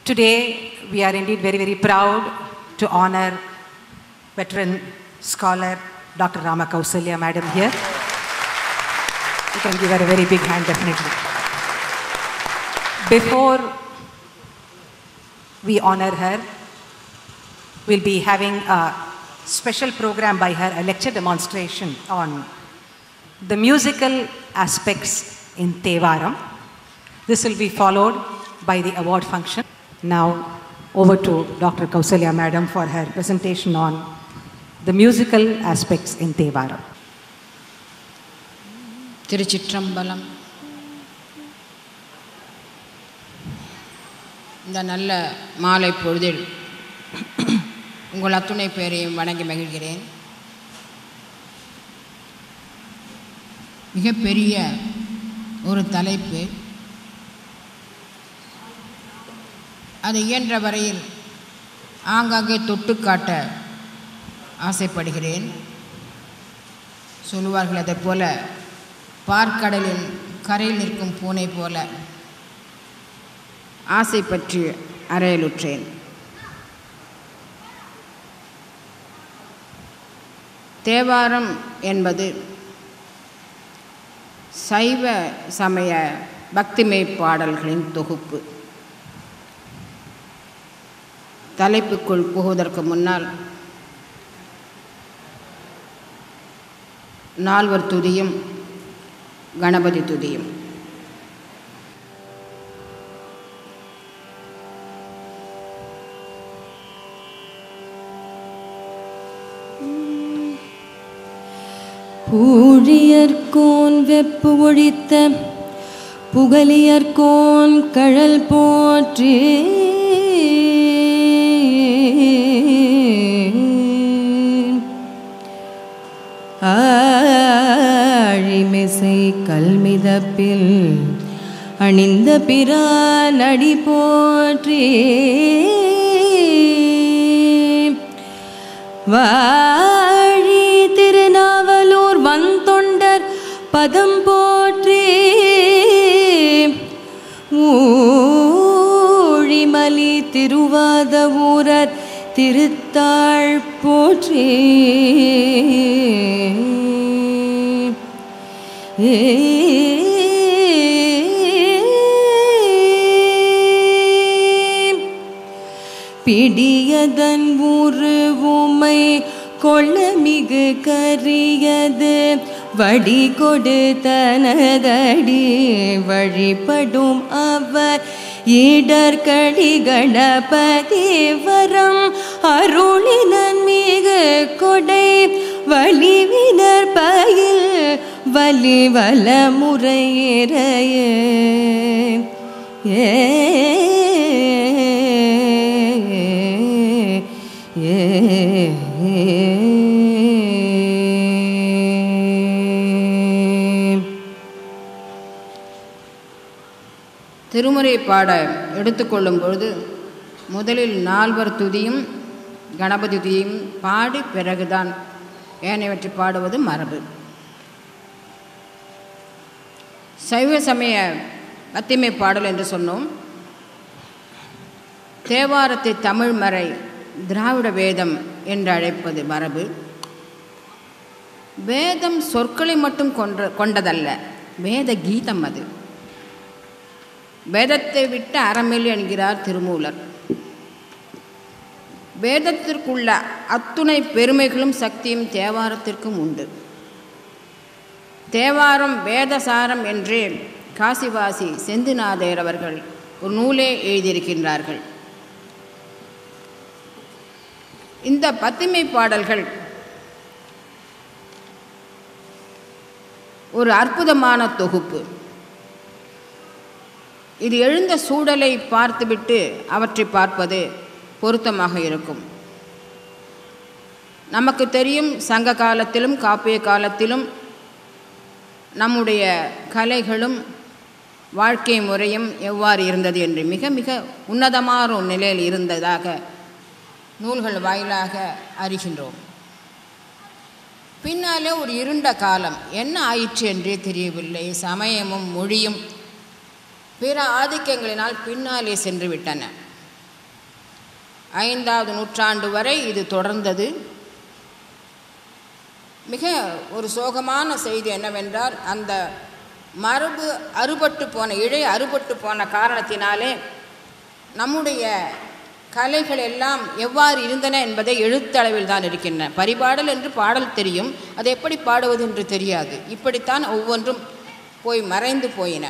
Today, we are indeed very, very proud to honor veteran scholar Dr. Rama Kausalya, madam, here. You can give her a very big hand, definitely. Before we honor her, we'll be having a special program by her, a lecture demonstration on the musical aspects in Tevaram. This will be followed by the award function. Now, over to Dr. Kausalya Madam for her presentation on the musical aspects in Tevaram. திருச்சிற்றம்பலம் இந்த நல்ல மாலை பொழுதில் உங்கள் அத்துணை பேரையும் வணங்கி மகிழ்கிறேன் மிகப்பெரிய ஒரு தலைப்பு அது இயன்ற வரையில் ஆங்காங்கே தொட்டு காட்ட ஆசைப்படுகிறேன் சொல்லுவார்கள் அதைப் போல பார்க்கடலின் கரையில் நிற்கும் பூனை போல ஆசை பற்றி அறையலுற்றேன் தேவாரம் என்பது சைவ சமய பக்திமை பாடல்களின் தொகுப்பு தலைப்புக்குள் புகுவதற்கு முன்னால் நால்வர் துதியும் கணபதி துதியும் பூழியர்கோன் வெப்பு ஒழித்த புகழியர்கோன் கழல் போற்றி ஆழிமிசை கல்மிதப்பில் அணிந்த பிரான் அடி போற்றி வாழி திருநாவலூர் வந்தொண்டர் பதம் போற்றி ஊழிமலி திருவாத ஊரர் திருத்தாள் போற்றி பிடியதன் உருவுமை கொள்ளமிகு கரியது வடி கொடு தனதடி வழிபடும் அவர் இடர்களி கணபதி வரம் அருளினன் மிகு கொடை வலிவினர் பயில் வலி வல முறையிறையே ஏ திருமுறை பாட எடுத்துக்கொள்ளும் பொழுது முதலில் நால்வர் துதியும் கணபதி துதியும் பாடி பிறகுதான் ஏனையவற்றை பாடுவது மரபு சைவ சமய பத்திமை பாடல் என்று சொன்னோம் தேவாரத்தை தமிழ் மறை திராவிட வேதம் என்று அழைப்பது மரபு வேதம் சொற்களை மட்டும் கொன்ற கொண்டதல்ல வேத கீதம் அது வேதத்தை விட்டு அறமில்லை என்கிறார் திருமூலர் வேதத்திற்குள்ள அத்துணை பெருமைகளும் சக்தியும் தேவாரத்திற்கும் உண்டு தேவாரம் வேதசாரம் என்றே காசிவாசி செந்திநாதையர் அவர்கள் ஒரு நூலே எழுதியிருக்கின்றார்கள் இந்த பத்திமை பாடல்கள் ஒரு அற்புதமான தொகுப்பு இது எழுந்த சூழலை பார்த்துவிட்டு அவற்றை பார்ப்பது பொருத்தமாக இருக்கும் நமக்கு தெரியும் சங்க காலத்திலும் காப்பிய காலத்திலும் நம்முடைய கலைகளும் வாழ்க்கை முறையும் எவ்வாறு இருந்தது என்று மிக மிக உன்னதமான ஒரு நிலையில் இருந்ததாக நூல்கள் வாயிலாக அறிகின்றோம் பின்னாலே ஒரு இருண்ட காலம் என்ன ஆயிற்று என்றே தெரியவில்லை சமயமும் மொழியும் பிற ஆதிக்கங்களினால் பின்னாலே சென்று விட்டன ஐந்தாவது நூற்றாண்டு வரை இது தொடர்ந்தது மிக ஒரு சோகமான செய்தி என்னவென்றால் அந்த மரபு அறுபட்டு போன இழை அறுபட்டு போன காரணத்தினாலே நம்முடைய கலைகள் எல்லாம் எவ்வாறு இருந்தன என்பதை எழுத்தளவில் தான் இருக்கின்றன பரிபாடல் என்று பாடல் தெரியும் அது எப்படி பாடுவது என்று தெரியாது இப்படித்தான் ஒவ்வொன்றும் போய் மறைந்து போயின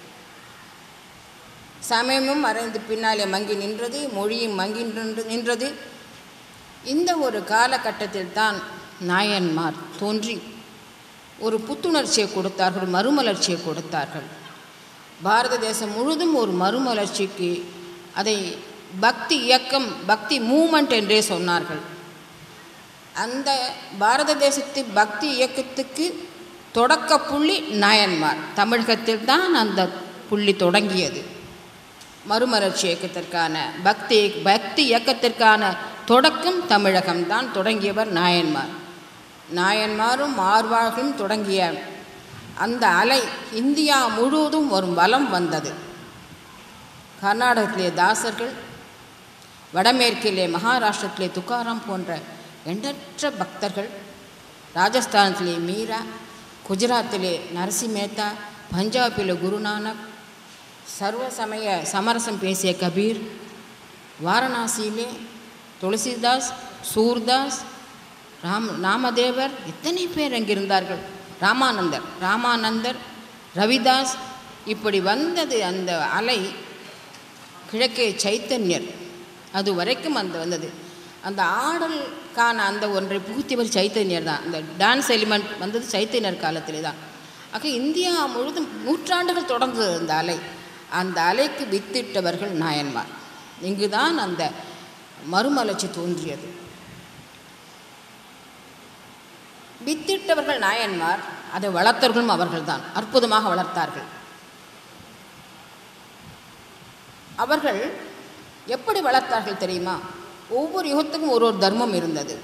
சமயமும் மறைந்து பின்னாலே மங்கி நின்றது மொழியும் மங்கி நின்று நின்றது இந்த ஒரு காலகட்டத்தில் தான் நாயன்மார் தோன்றி ஒரு புத்துணர்ச்சியை கொடுத்தார்கள் மறுமலர்ச்சியை கொடுத்தார்கள் பாரத தேசம் முழுதும் ஒரு மறுமலர்ச்சிக்கு அதை பக்தி இயக்கம் பக்தி மூமெண்ட் என்றே சொன்னார்கள் அந்த பாரத தேசத்து பக்தி இயக்கத்துக்கு தொடக்க புள்ளி நாயன்மார் தமிழகத்தில் தான் அந்த புள்ளி தொடங்கியது மறுமலர்ச்சி இயக்கத்திற்கான பக்தி பக்தி இயக்கத்திற்கான தொடக்கம் தமிழகம்தான் தொடங்கியவர் நாயன்மார் நாயன்மாரும் மார்வார்களும் தொடங்கிய அந்த அலை இந்தியா முழுவதும் ஒரு வலம் வந்தது கர்நாடகத்திலே தாசர்கள் வடமேற்கிலே மகாராஷ்டிரத்திலே துக்காராம் போன்ற எண்ணற்ற பக்தர்கள் ராஜஸ்தானத்திலே மீரா குஜராத்திலே நரசி மேத்தா பஞ்சாபிலே குருநானக் சர்வ சமய சமரசம் பேசிய கபீர் வாரணாசியிலே துளசிதாஸ் சூர்தாஸ் ராம் ராமதேவர் எத்தனை பேர் அங்கிருந்தார்கள் ராமானந்தர் ராமானந்தர் ரவிதாஸ் இப்படி வந்தது அந்த அலை கிழக்கே சைத்தன்யர் அது வரைக்கும் அந்த வந்தது அந்த ஆடலுக்கான அந்த ஒன்றை புகுத்தியவர் சைத்தன்யர் தான் அந்த டான்ஸ் எலிமெண்ட் வந்தது சைத்தன்யர் காலத்திலே தான் ஆக இந்தியா முழுதும் நூற்றாண்டுகள் தொடர்ந்தது அந்த அலை அந்த அலைக்கு வித்திட்டவர்கள் நாயன்மார் இங்குதான் அந்த மறுமலர்ச்சி தோன்றியது வித்திட்டவர்கள் நாயன்மார் அதை வளர்த்தவர்களும் அவர்கள்தான் அற்புதமாக வளர்த்தார்கள் அவர்கள் எப்படி வளர்த்தார்கள் தெரியுமா ஒவ்வொரு யுகத்துக்கும் ஒரு ஒரு தர்மம் இருந்தது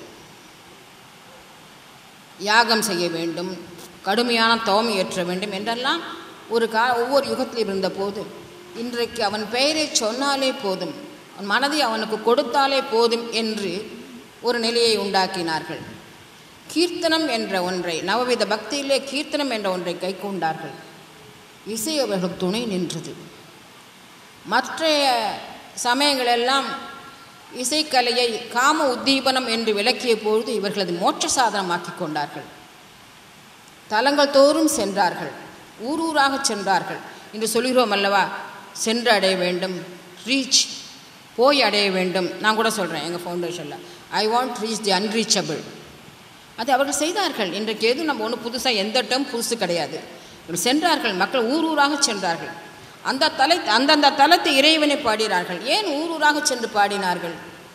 யாகம் செய்ய வேண்டும் கடுமையான தவம் இயற்ற வேண்டும் என்றெல்லாம் ஒரு கா ஒவ்வொரு யுகத்தில் இருந்த போது இன்றைக்கு அவன் பெயரை சொன்னாலே போதும் அவன் மனதை அவனுக்கு கொடுத்தாலே போதும் என்று ஒரு நிலையை உண்டாக்கினார்கள் கீர்த்தனம் என்ற ஒன்றை நவவித பக்தியிலே கீர்த்தனம் என்ற ஒன்றை கை கொண்டார்கள் இசை அவர்கள் துணை நின்றது மற்ற சமயங்களெல்லாம் இசைக்கலையை காம உத்தீபனம் என்று விளக்கிய பொழுது இவர்கள் அது மோட்ச சாதனமாக்கி கொண்டார்கள் தலங்கள் தோறும் சென்றார்கள் ஊர் ஊராக சென்றார்கள் என்று சொல்கிறோம் அல்லவா சென்று அடைய வேண்டும் ரீச் போய் அடைய வேண்டும் நான் கூட சொல்கிறேன் எங்கள் ஃபவுண்டேஷனில் I want reach the unreachable அது அவர்கள் செய்தார்கள் இன்றைக்கு எதுவும் நம்ம ஒன்றும் புதுசாக எந்த டம் புதுசு கிடையாது இவர்கள் சென்றார்கள் மக்கள் ஊர் ஊராக சென்றார்கள் அந்த தலை அந்தந்த தலத்து இறைவனை பாடினார்கள் ஏன் ஊர் ஊராக சென்று பாடினார்கள்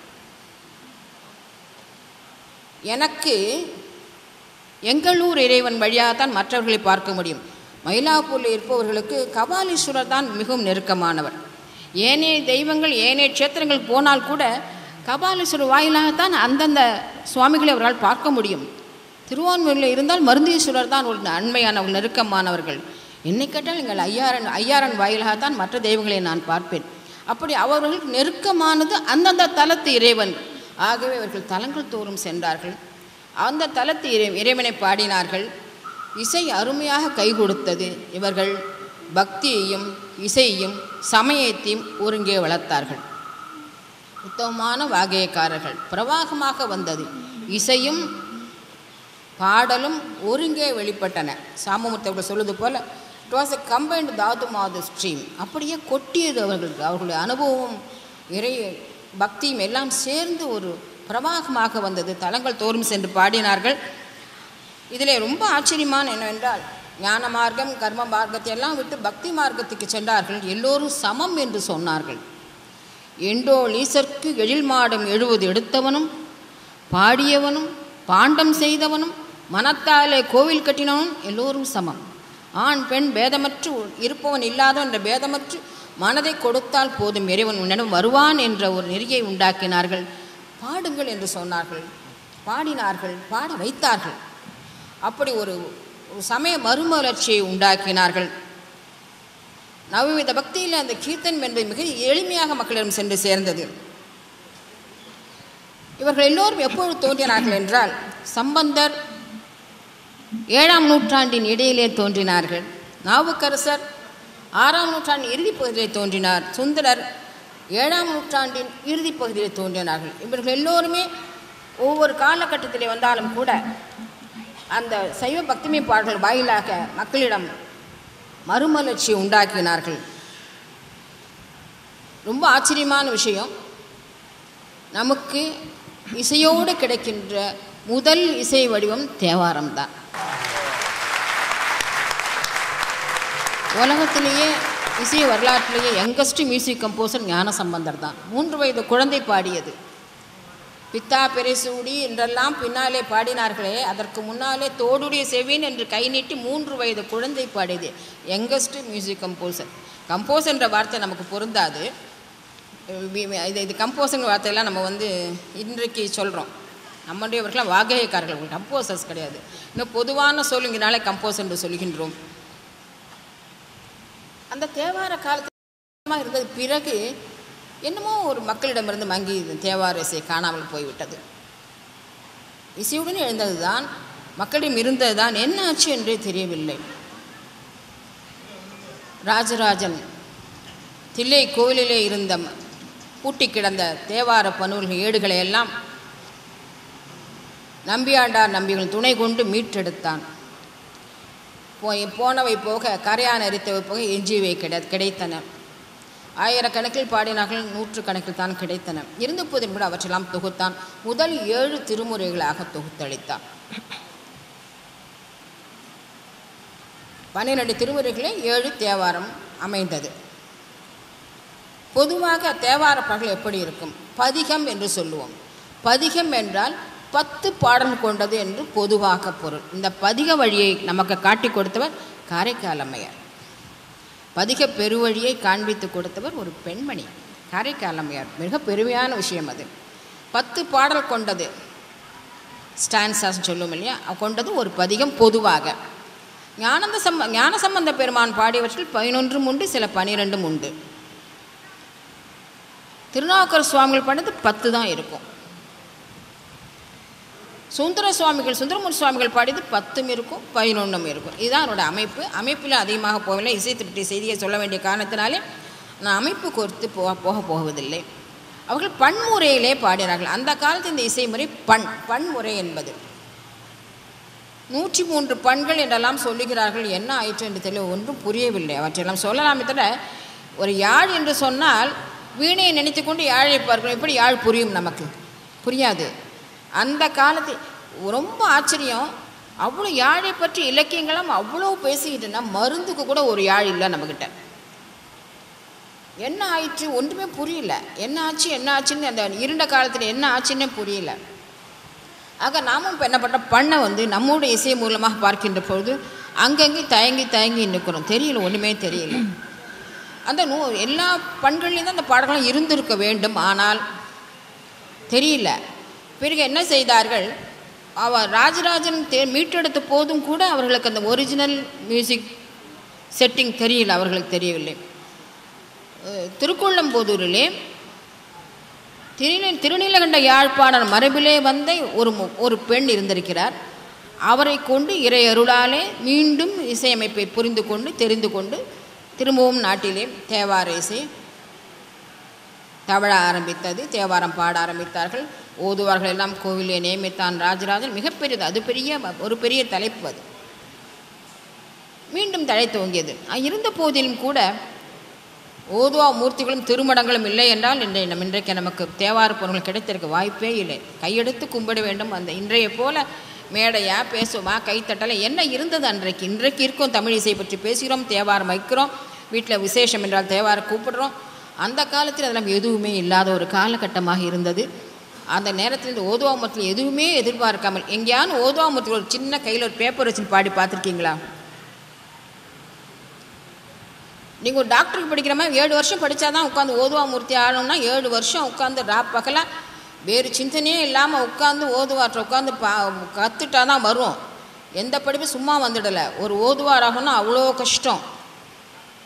எனக்கு எங்களூர் இறைவன் வழியாகத்தான் மற்றவர்களை பார்க்க முடியும் மயிலாப்பூரில் இருப்பவர்களுக்கு கபாலீஸ்வரர் தான் மிகவும் நெருக்கமானவர் ஏனைய தெய்வங்கள் ஏனைய க்ஷேத்திரங்கள் போனால் கூட கபாலீஸ்வரர் வாயிலாகத்தான் அந்தந்த சுவாமிகளை அவரால் பார்க்க முடியும் திருவான்மையூரில் இருந்தால் மருந்தீஸ்வரர் தான் ஒரு அண்மையானவர்கள் நெருக்கமானவர்கள் என்னை கேட்டால் எங்கள் ஐயாரன் ஐயாரன் வாயிலாகத்தான் மற்ற தெய்வங்களை நான் பார்ப்பேன் அப்படி அவர்களுக்கு நெருக்கமானது அந்தந்த தலத்து இறைவன் ஆகவே அவர்கள் தலங்கள் தோறும் சென்றார்கள் அந்த தலத்து இறை இறைவனை பாடினார்கள் இசை அருமையாக கை கொடுத்தது இவர்கள் பக்தியையும் இசையையும் சமயத்தையும் ஒருங்கே வளர்த்தார்கள் உத்தமமான வாகையக்காரர்கள் பிரவாகமாக வந்தது இசையும் பாடலும் ஒருங்கே வெளிப்பட்டன சாமமூர்த்தவர்கள் சொல்வது போல இட் வாஸ் எ கம்பைன்டு தாது மாது ஸ்ட்ரீம் அப்படியே கொட்டியது அவர்களுக்கு அவர்களுடைய அனுபவம் இறை பக்தியும் எல்லாம் சேர்ந்து ஒரு பிரவாகமாக வந்தது தலங்கள் தோறும் சென்று பாடினார்கள் இதில் ரொம்ப ஆச்சரியமான என்னவென்றால் ஞான மார்க்கம் கர்ம மார்க்கத்தை எல்லாம் விட்டு பக்தி மார்க்கத்துக்கு சென்றார்கள் எல்லோரும் சமம் என்று சொன்னார்கள் எண்டோல் ஈசற்கு எழில் மாடம் எழுவது எடுத்தவனும் பாடியவனும் பாண்டம் செய்தவனும் மனத்தாலே கோவில் கட்டினவனும் எல்லோரும் சமம் ஆண் பெண் பேதமற்று இருப்பவன் இல்லாதவன் என்ற பேதமற்று மனதை கொடுத்தால் போதும் இறைவன் உன்னிடம் வருவான் என்ற ஒரு நெறியை உண்டாக்கினார்கள் பாடுங்கள் என்று சொன்னார்கள் பாடினார்கள் பாட வைத்தார்கள் அப்படி ஒரு ஒரு சமய மறுமலர்ச்சியை உண்டாக்கினார்கள் நவவித பக்தியில் அந்த கீர்த்தன் என்பது மிக எளிமையாக மக்களிடம் சென்று சேர்ந்தது இவர்கள் எல்லோரும் எப்பொழுது தோன்றினார்கள் என்றால் சம்பந்தர் ஏழாம் நூற்றாண்டின் இடையிலே தோன்றினார்கள் நாவுக்கரசர் ஆறாம் நூற்றாண்டின் இறுதிப் பகுதியிலே தோன்றினார் சுந்தரர் ஏழாம் நூற்றாண்டின் இறுதிப் பகுதியிலே தோன்றினார்கள் இவர்கள் எல்லோருமே ஒவ்வொரு காலகட்டத்திலே வந்தாலும் கூட அந்த சைவ பக்திமை பாடல்கள் வாயிலாக மக்களிடம் மறுமலர்ச்சி உண்டாக்கினார்கள் ரொம்ப ஆச்சரியமான விஷயம் நமக்கு இசையோடு கிடைக்கின்ற முதல் இசை வடிவம் தேவாரம் தான் உலகத்திலேயே இசை வரலாற்றிலேயே யங்கஸ்ட் மியூசிக் கம்போசர் ஞான சம்பந்தர் தான் மூன்று வயது குழந்தை பாடியது பித்தா பெரிசூடி என்றெல்லாம் பின்னாலே பாடினார்களே அதற்கு முன்னாலே தோடுடைய செவின் என்று கை நீட்டி மூன்று வயது குழந்தை பாடியது யங்கஸ்ட் மியூசிக் கம்போசர் கம்போஸ் என்ற வார்த்தை நமக்கு பொருந்தாது வி- வி- இது இது கம்போஸுங்கிற வார்த்தையெல்லாம் நம்ம வந்து இன்றைக்கு சொல்கிறோம் நம்முடையவர்களாம் வாகையக்காரர்கள் கம்போசர்ஸ் கிடையாது இன்னும் பொதுவான சொல்லுங்கினாலே கம்போஸ் என்று சொல்கின்றோம் அந்த தேவார காலத்தில் இருந்தது பிறகு என்னமோ ஒரு மக்களிடமிருந்து மங்கி இது தேவார இசை காணாமல் போய்விட்டது இசையுடன் எழுந்தது தான் மக்களிடம் இருந்தது தான் என்ன ஆச்சு என்றே தெரியவில்லை ராஜராஜன் தில்லை கோவிலிலே இருந்த பூட்டி கிடந்த தேவார பனூல்கள் ஏடுகளை எல்லாம் நம்பியாண்டார் நம்பிகள் துணை கொண்டு மீட்டெடுத்தான் போய் போனவை போக கரையான் அரித்தவை போக எஞ்சியவை கிடை கிடைத்தன ஆயிரக்கணக்கில் பாடினார்கள் நூற்றுக்கணக்கில் தான் கிடைத்தன இருந்த போதிலும் கூட அவற்றெல்லாம் தொகுத்தான் முதல் ஏழு திருமுறைகளாக தொகுத்தளித்தான் பன்னிரண்டு திருமுறைகளே ஏழு தேவாரம் அமைந்தது பொதுவாக தேவார பாடல் எப்படி இருக்கும் பதிகம் என்று சொல்லுவோம் பதிகம் என்றால் பத்து பாடல் கொண்டது என்று பொதுவாக பொருள் இந்த பதிக வழியை நமக்கு காட்டி கொடுத்தவர் காரைக்கால் அம்மையார் பதிக பெருவழியை காண்பித்து கொடுத்தவர் ஒரு பெண்மணி காரைக்கால் அம்மையார் மிக பெருமையான விஷயம் அது பத்து பாடல் கொண்டது ஸ்டான்சாஸ் சொல்லும் இல்லையா கொண்டது ஒரு பதிகம் பொதுவாக ஞானந்த சம்ப ஞான சம்பந்த பெருமான் பாடியவற்றில் பதினொன்றும் உண்டு சில பனிரெண்டும் உண்டு திருநாவுக்கர் சுவாமிகள் பண்ணது பத்து தான் இருக்கும் சுந்தர சுவாமிகள் சுந்தரமூர் சுவாமிகள் பாடியது பத்தும் இருக்கும் பதினொன்றும் இருக்கும் இதுதான் என்னோட அமைப்பு அமைப்பில் அதிகமாக போகவில்லை இசை திருப்தி செய்தியை சொல்ல வேண்டிய காரணத்தினாலே நான் அமைப்பு குறித்து போக போக போவதில்லை அவர்கள் பன்முறையிலே பாடினார்கள் அந்த காலத்து இந்த இசைமுறை பண் பன்முறை என்பது நூற்றி மூன்று பண்கள் என்றெல்லாம் சொல்லுகிறார்கள் என்ன ஆயிற்று என்று தெரியல ஒன்றும் புரியவில்லை அவற்றையெல்லாம் சொல்லலாமே தவிர ஒரு யாழ் என்று சொன்னால் வீணையை நினைத்து கொண்டு யாழை பார்க்கணும் எப்படி யாழ் புரியும் நமக்கு புரியாது அந்த காலத்து ரொம்ப ஆச்சரியம் அவ்வளோ யாழை பற்றி இலக்கியங்களும் அவ்வளோ பேசிக்கிட்டுனா மருந்துக்கு கூட ஒரு யாழ் இல்லை நம்மக்கிட்ட என்ன ஆயிற்று ஒன்றுமே புரியல என்ன ஆச்சு என்ன ஆச்சுன்னு அந்த இருண்ட காலத்தில் என்ன ஆச்சுன்னே புரியல ஆக நாமும் இப்போ என்ன பண்ணுறோம் பண்ணை வந்து நம்முடைய இசை மூலமாக பார்க்கின்ற பொழுது அங்கங்கே தயங்கி தயங்கி நிற்கிறோம் தெரியல ஒன்றுமே தெரியல அந்த நூ எல்லா பண்கள்லேயும் தான் அந்த பாடல்களும் இருந்திருக்க வேண்டும் ஆனால் தெரியல பிறகு என்ன செய்தார்கள் அவர் ராஜராஜன் தே மீட்டெடுத்த போதும் கூட அவர்களுக்கு அந்த ஒரிஜினல் மியூசிக் செட்டிங் தெரியல அவர்களுக்கு தெரியவில்லை அஹ் திருக்கொள்ளம்புதூரிலே திருநீ திருநீலகண்ட யாழ்ப்பாணர் மரபிலே வந்த ஒரு மு- ஒரு பெண் இருந்திருக்கிறார் அவரை கொண்டு இறை அருளாலே மீண்டும் இசையமைப்பை புரிந்து கொண்டு தெரிந்து கொண்டு திரும்பவும் நாட்டிலே தேவார இசை தவழ ஆரம்பித்தது தேவாரம் பாட ஆரம்பித்தார்கள் ஓதுவார்கள் எல்லாம் கோவிலே நியமித்தான் ராஜராஜன் மிகப்பெரியது அது பெரிய ஒரு பெரிய தலைப்பு அது மீண்டும் தழை துவங்கியது அஹ் இருந்த போதிலும் கூட ஓதுவா மூர்த்திகளும் திருமடங்களும் இல்லை என்றால் இன்றைய நம் இன்றைக்கு நமக்கு தேவார பொருள்கள் கிடைத்திருக்க வாய்ப்பே இல்லை கையெடுத்து கும்பிட வேண்டும் அந்த இன்றைய போல மேடையா பேசுமா கைத்தட்டலை என்ன இருந்தது அன்றைக்கு இன்றைக்கு இருக்கும் தமிழ் இசை பற்றி பேசுகிறோம் தேவாரம் வைக்கிறோம் வீட்டில் விசேஷம் என்றால் தேவாரம் கூப்பிடுறோம் அந்த காலத்தில் அதெல்லாம் எதுவுமே இல்லாத ஒரு காலகட்டமாக இருந்தது அந்த நேரத்தில் இந்த ஓதுவாமூர்த்தியில் எதுவுமே எதிர்பார்க்காமல் எங்கேயாவது ஓதுவாமூர்த்தியில் ஒரு சின்ன கையில் ஒரு பேப்பர் வச்சு பாடி பார்த்துருக்கீங்களா நீங்கள் ஒரு டாக்டருக்கு படிக்கிற மாதிரி ஏழு வருஷம் படித்தா தான் உட்காந்து ஓதுவா மூர்த்தி ஆடணும்னா ஏழு வருஷம் உட்காந்து ரா பகலாக வேறு சிந்தனையே இல்லாமல் உட்காந்து ஓதுவாற்ற உட்காந்து பா கற்றுட்டா தான் வரும் எந்த படிப்பு சும்மா வந்துடலை ஒரு ஓதுவார் ஆகணும்னா அவ்வளோ கஷ்டம்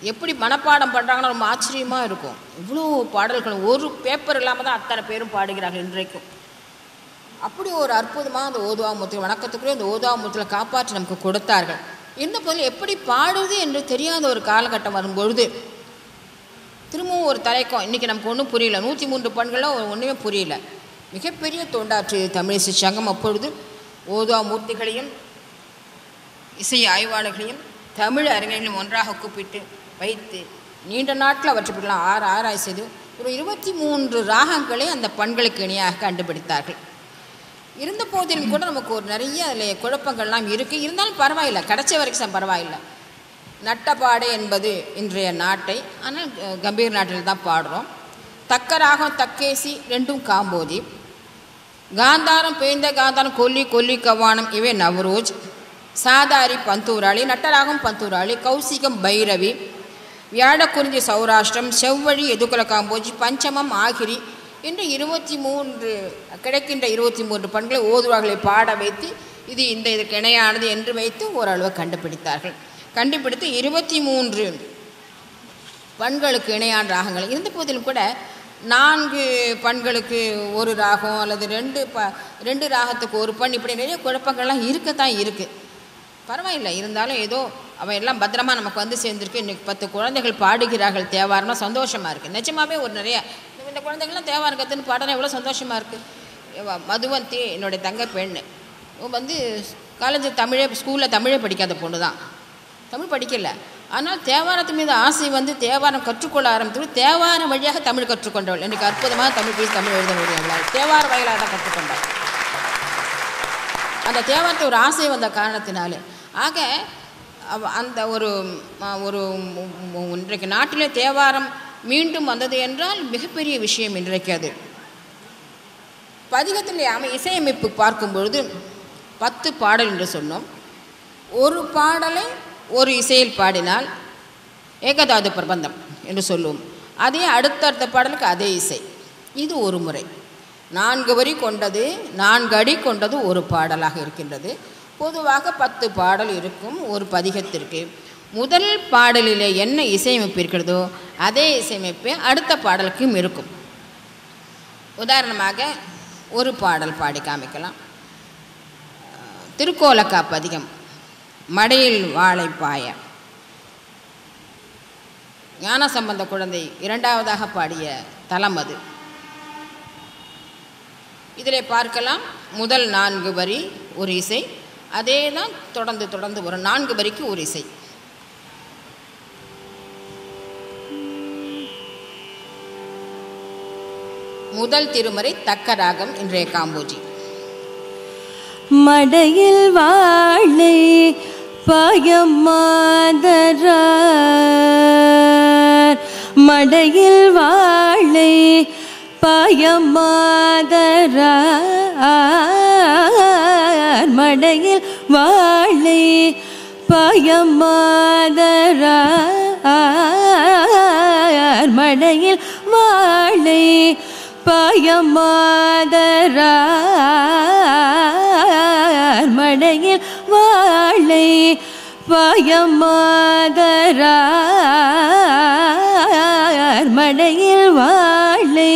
எப்படி மனப்பாடம் பண்ணுறாங்கன்னு ரொம்ப ஆச்சரியமாக இருக்கும் இவ்வளோ பாடல்கள் ஒரு பேப்பர் இல்லாமல் தான் அத்தனை பேரும் பாடுகிறார்கள் இன்றைக்கும் அப்படி ஒரு அற்புதமாக அந்த ஓதுவாமூர்த்தி வணக்கத்துக்குள்ளே அந்த ஓதுவாமூர்த்தியில் காப்பாற்றி நமக்கு கொடுத்தார்கள் இருந்த போதில் எப்படி பாடுவது என்று தெரியாத ஒரு காலகட்டம் வரும்பொழுது திரும்பவும் ஒரு தலைக்கம் இன்றைக்கி நமக்கு ஒன்றும் புரியல நூற்றி மூன்று பண்களில் ஒன்றுமே புரியல மிகப்பெரிய தொண்டாற்று தமிழிசை சங்கம் அப்பொழுது ஓதுவா மூர்த்திகளையும் இசை ஆய்வாளர்களையும் தமிழ் அறிஞர்களையும் ஒன்றாக கூப்பிட்டு வைத்து நீண்ட நாட்கள் அவற்றைப்படலாம் ஆறு ஆராய் செய்து ஒரு இருபத்தி மூன்று ராகங்களை அந்த பண்களுக்கு இணையாக கண்டுபிடித்தார்கள் இருந்த போதிலும் கூட நமக்கு ஒரு நிறைய அதில் குழப்பங்கள்லாம் இருக்குது இருந்தாலும் பரவாயில்லை கிடைச்ச வரைக்கும் பரவாயில்லை நட்டப்பாடை என்பது இன்றைய நாட்டை ஆனால் அஹ், கம்பீர் நாட்டில் தான் பாடுறோம் தக்கராகம் தக்கேசி ரெண்டும் காம்போதி காந்தாரம் பேய்ந்த காந்தாரம் கொல்லி கொல்லி கவானம் இவை நவரோஜ் சாதாரி பந்தூராளி நட்டராகம் பந்தூராளி கௌசிகம் பைரவி வியாழக்குறிஞ்சி சௌராஷ்டிரம் செவ்வழி எதுகுல காம்போஜி பஞ்சமம் ஆகிரி என்று இருபத்தி மூன்று கிடைக்கின்ற இருபத்தி மூன்று பண்களை ஓதுவார்களை பாட வைத்து இது இந்த இதுக்கு இணையானது என்று வைத்து ஓரளவு கண்டுபிடித்தார்கள் கண்டுபிடித்து இருபத்தி மூன்று பண்களுக்கு இணையான ராகங்கள் இருந்த போதிலும் கூட நான்கு பண்களுக்கு ஒரு ராகம் அல்லது ரெண்டு ப ரெண்டு ராகத்துக்கு ஒரு பண் இப்படி நிறைய குழப்பங்கள்லாம் இருக்கத்தான் இருக்குது பரவாயில்லை இருந்தாலும் ஏதோ அவன் எல்லாம் பத்திரமா நமக்கு வந்து சேர்ந்துருக்கு இன்னைக்கு பத்து குழந்தைகள் பாடுகிறார்கள் தேவாரம்னா சந்தோஷமாக இருக்குது நிஜமாவே ஒரு நிறைய இந்த- இந்த குழந்தைகள்லாம் தேவாரம் கற்றுன்னு பாடுறா எவ்வளோ சந்தோஷமாக இருக்குது மதுவந்தி என்னுடைய தங்க பெண் இவ வந்து காலேஜ் தமிழே ஸ்கூலில் தமிழே படிக்காத பொண்ணு தான் தமிழ் படிக்கல ஆனால் தேவாரத்து மீது ஆசை வந்து தேவாரம் கற்றுக்கொள்ள ஆரம்பித்து தேவாரம் வழியாக தமிழ் கற்றுக்கொண்டவள் எனக்கு அற்புதமாக தமிழ் பேசி தமிழ் எழுத முடியும் அவளால் தேவார வகையிலாக தான் கற்றுக்கொண்டாள் அந்த தேவாரத்தை ஒரு ஆசை வந்த காரணத்தினாலே ஆக அவ- அந்த ஒரு ம- ஒரு மு- மு- இன்றைக்கு நாட்டிலே தேவாரம் மீண்டும் வந்தது என்றால் மிகப்பெரிய விஷயம் இன்றைக்கு அது பதிகத்தில் அமை இசையமைப்பு பார்க்கும் பொழுது பத்து பாடல் என்று சொன்னோம் ஒரு பாடலை ஒரு இசையில் பாடினால் ஏகதாது பிரபந்தம் என்று சொல்லுவோம் அதே அடுத்தடுத்த பாடலுக்கு அதே இசை இது ஒரு முறை நான்கு வரி கொண்டது நான்கு அடி கொண்டது ஒரு பாடலாக இருக்கின்றது பொதுவாக பத்து பாடல் இருக்கும் ஒரு பதிகத்திற்கு முதல் பாடலிலே என்ன இசையமைப்பு இருக்கிறதோ அதே இசையமைப்பே அடுத்த பாடலுக்கும் இருக்கும் உதாரணமாக ஒரு பாடல் பாடி காமிக்கலாம் திருக்கோலக்கா பதிகம் மடையில் வாழை பாய ஞான சம்பந்த குழந்தை இரண்டாவதாக பாடிய தலம் அது இதில் பார்க்கலாம் முதல் நான்கு வரி ஒரு இசை அதே தான் தொடர்ந்து தொடர்ந்து வரும் நான்கு வரிக்கு ஒரு இசை முதல் திருமறை தக்க ராகம் இன்றைய காம்போஜி மடையில் வாழை பயமாதரார் மடையில் வாழை பயமாதரார் மடையில் வாழை பயமாதரார் மடையில் வாழை பயமாதரார் மடையில் வாழை பயமாதரார் மடையில் வாழை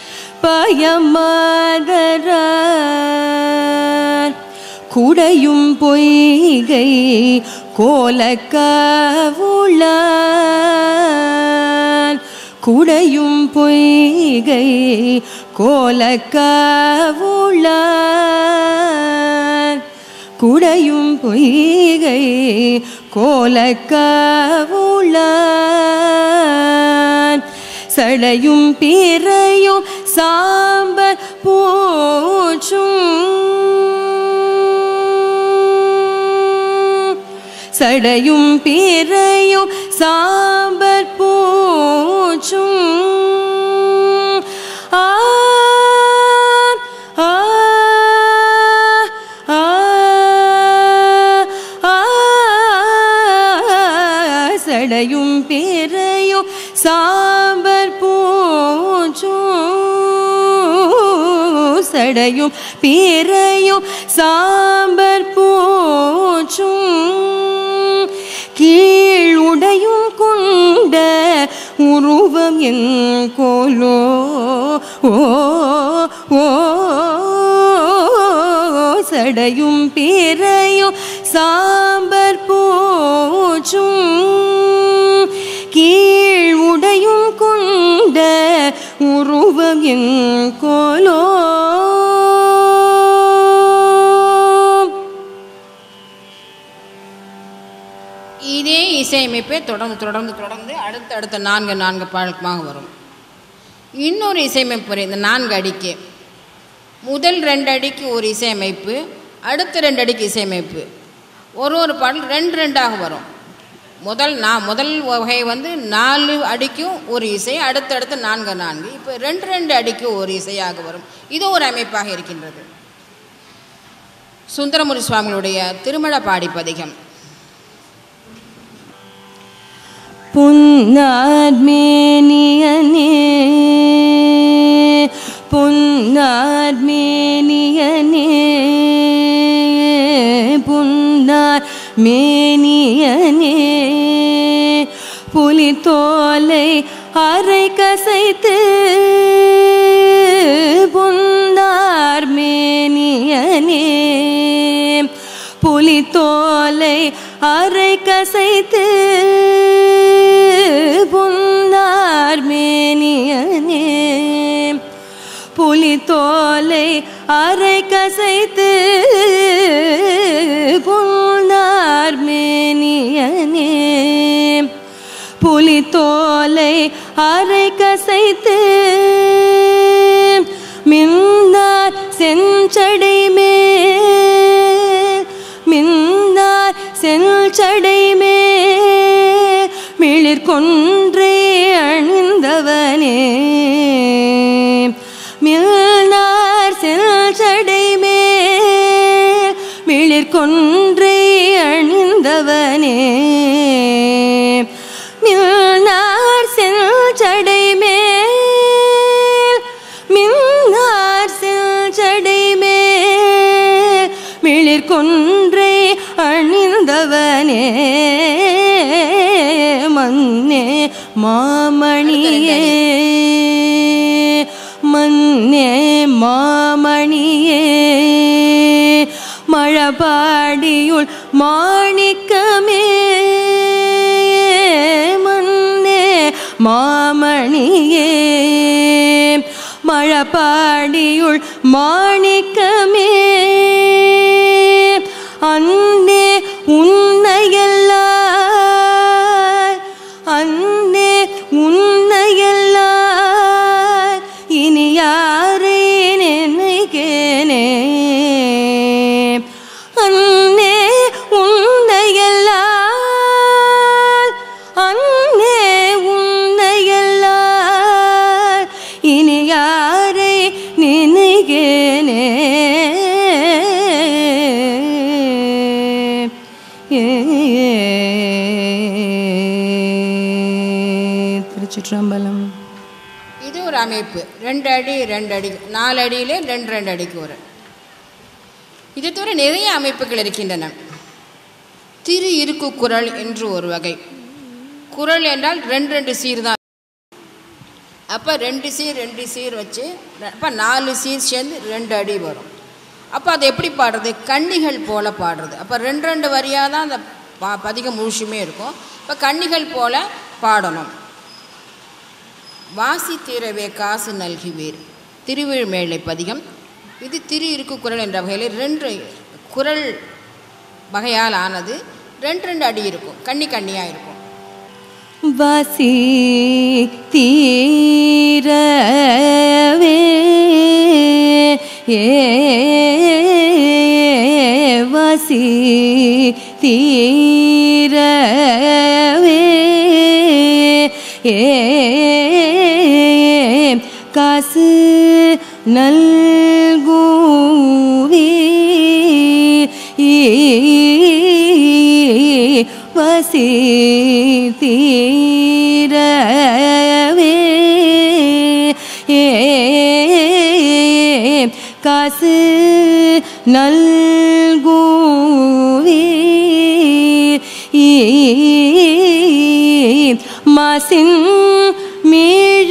பயமாதரார் குடையும் பொய்கை கோலக்கவுளான் குடையும் பொய்கை கோலக்கவுளான் குடையும் பொய்கை கோலக்கவுளான் சடையும் பிறையும் சாம்பல் பூச்சும் சடையும் பிறையும் சாம்பல் பூச்சும் ஆ ஆ ஆ ஆ சடையும் பிறையும் சாம்பல் பூச்சும் சடையும் பிறையும் சாம்பல் பூச்சும் கீழ் உடையும் குன்றும் என் கோலோ ஓ ஓ சடையும் பிறையும் சாம்பர் பூச்சும் கீழ் உடையும் கொண்ட உருவம் என் கோலோ இதே இசையமைப்பே தொடர்ந்து தொடர்ந்து தொடர்ந்து அடுத்த அடுத்த நான்கு நான்கு பழக்கமாக வரும் இன்னொரு இசையமைப்பு வரும் இந்த நான்கு அடிக்கு முதல் ரெண்டு அடிக்கு ஒரு இசையமைப்பு அடுத்த ரெண்டு அடிக்கு இசையமைப்பு ஒரு ஒரு பாடல் ரெண்டு ரெண்டாக வரும் முதல் நான் முதல் வகை வந்து நாலு அடிக்கும் ஒரு இசை அடுத்தடுத்து நான்கு நான்கு இப்போ ரெண்டு ரெண்டு அடிக்கு ஒரு இசையாக வரும் இது ஒரு அமைப்பாக இருக்கின்றது சுந்தரமுரி சுவாமிகளுடைய திருமண பாடி பதிகம் பொன்னார்மேனியனே பொன்னார்மேனியனே பொன்னார் மேனியனே புலித்தோலை அரை கசைத்து பொன்னார் மேனியனே புலித்தோலை அரை கசைத்து பொன்னார் மேனியனே புலித்தோலை அரை கசைத்து பொன்னார் மேனியனே புலித்தோலை அரை கசைத்து மின்னார் செஞ்சடை மேல் மின்னார் செஞ்சடை மேல் மிளிர் கொன்றே அணிந்தவனே மில்னார் செஞ்சடை மேல் மிளிர் கொன்றே அணிந்தவனே மில்னார் செஞ்சடை மேல் மின்னார் செஞ்சடை மேல் மிளிர் கொன்றே அணிந்தவனே மன்னே மாமணியே மன்னே மாமணியே மழபாடியுள் மாணிக்கமே மன்னே மாமணியே மழபாடியுள் மாணிக்கமே அன்னே உன்னையல்லார் அன்னே உன்னையல்லார் இனி யாரை நினைக்கேனே அன்னே உன்னையல்லார் அன்னே உன்னையல்லார் இனி யாரை நினைக்கேனே திருச்சிற்றம்பலம் இது ஒரு அமைப்பு ரெண்டு அடி ரெண்டு அடி நாலு அடியிலே ரெண்டு ரெண்டு அடிக்கு ஒரு இது தவிர நிறைய அமைப்புகள் இருக்கின்றன திரு இருக்கு குரல் என்று ஒரு வகை குரல் என்றால் ரெண்டு ரெண்டு சீர் தான் அப்போ ரெண்டு சீர் ரெண்டு சீர் வச்சு அப்போ நாலு சீர் சேர்ந்து ரெண்டு அடி வரும் அப்போ அது எப்படி பாடுறது கன்னிகள் போல பாடுறது அப்போ ரெண்டு ரெண்டு வரியாக தான் அந்த பா பதிகம் முழுசுமே இருக்கும் இப்போ கன்னிகள் போல பாடணும் வாசி தீரவே காசு நல்குவீர் திருவிழ்மேளை பதிகம் இது திரு இருக்கு குரல் என்ற வகையில் ரெண்டு குரல் வகையால் ஆனது ரெண்டு ரெண்டு அடி இருக்கும் கன்னி கன்னியாக இருக்கும் வாசி தீரவே ஏ வாசி தீரவே ஏ காசு நல்கூவி வசி தீரவே ஏ காசு நல்கூவி மாசின் மீழ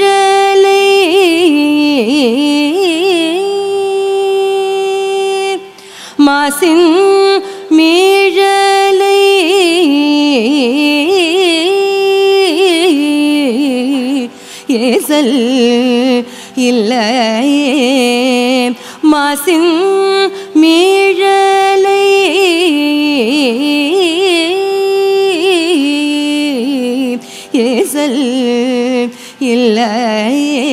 மாசின் மீழலை ஏசல் இல்லையே மாசின் மீழலை ஏசல் இல்லையே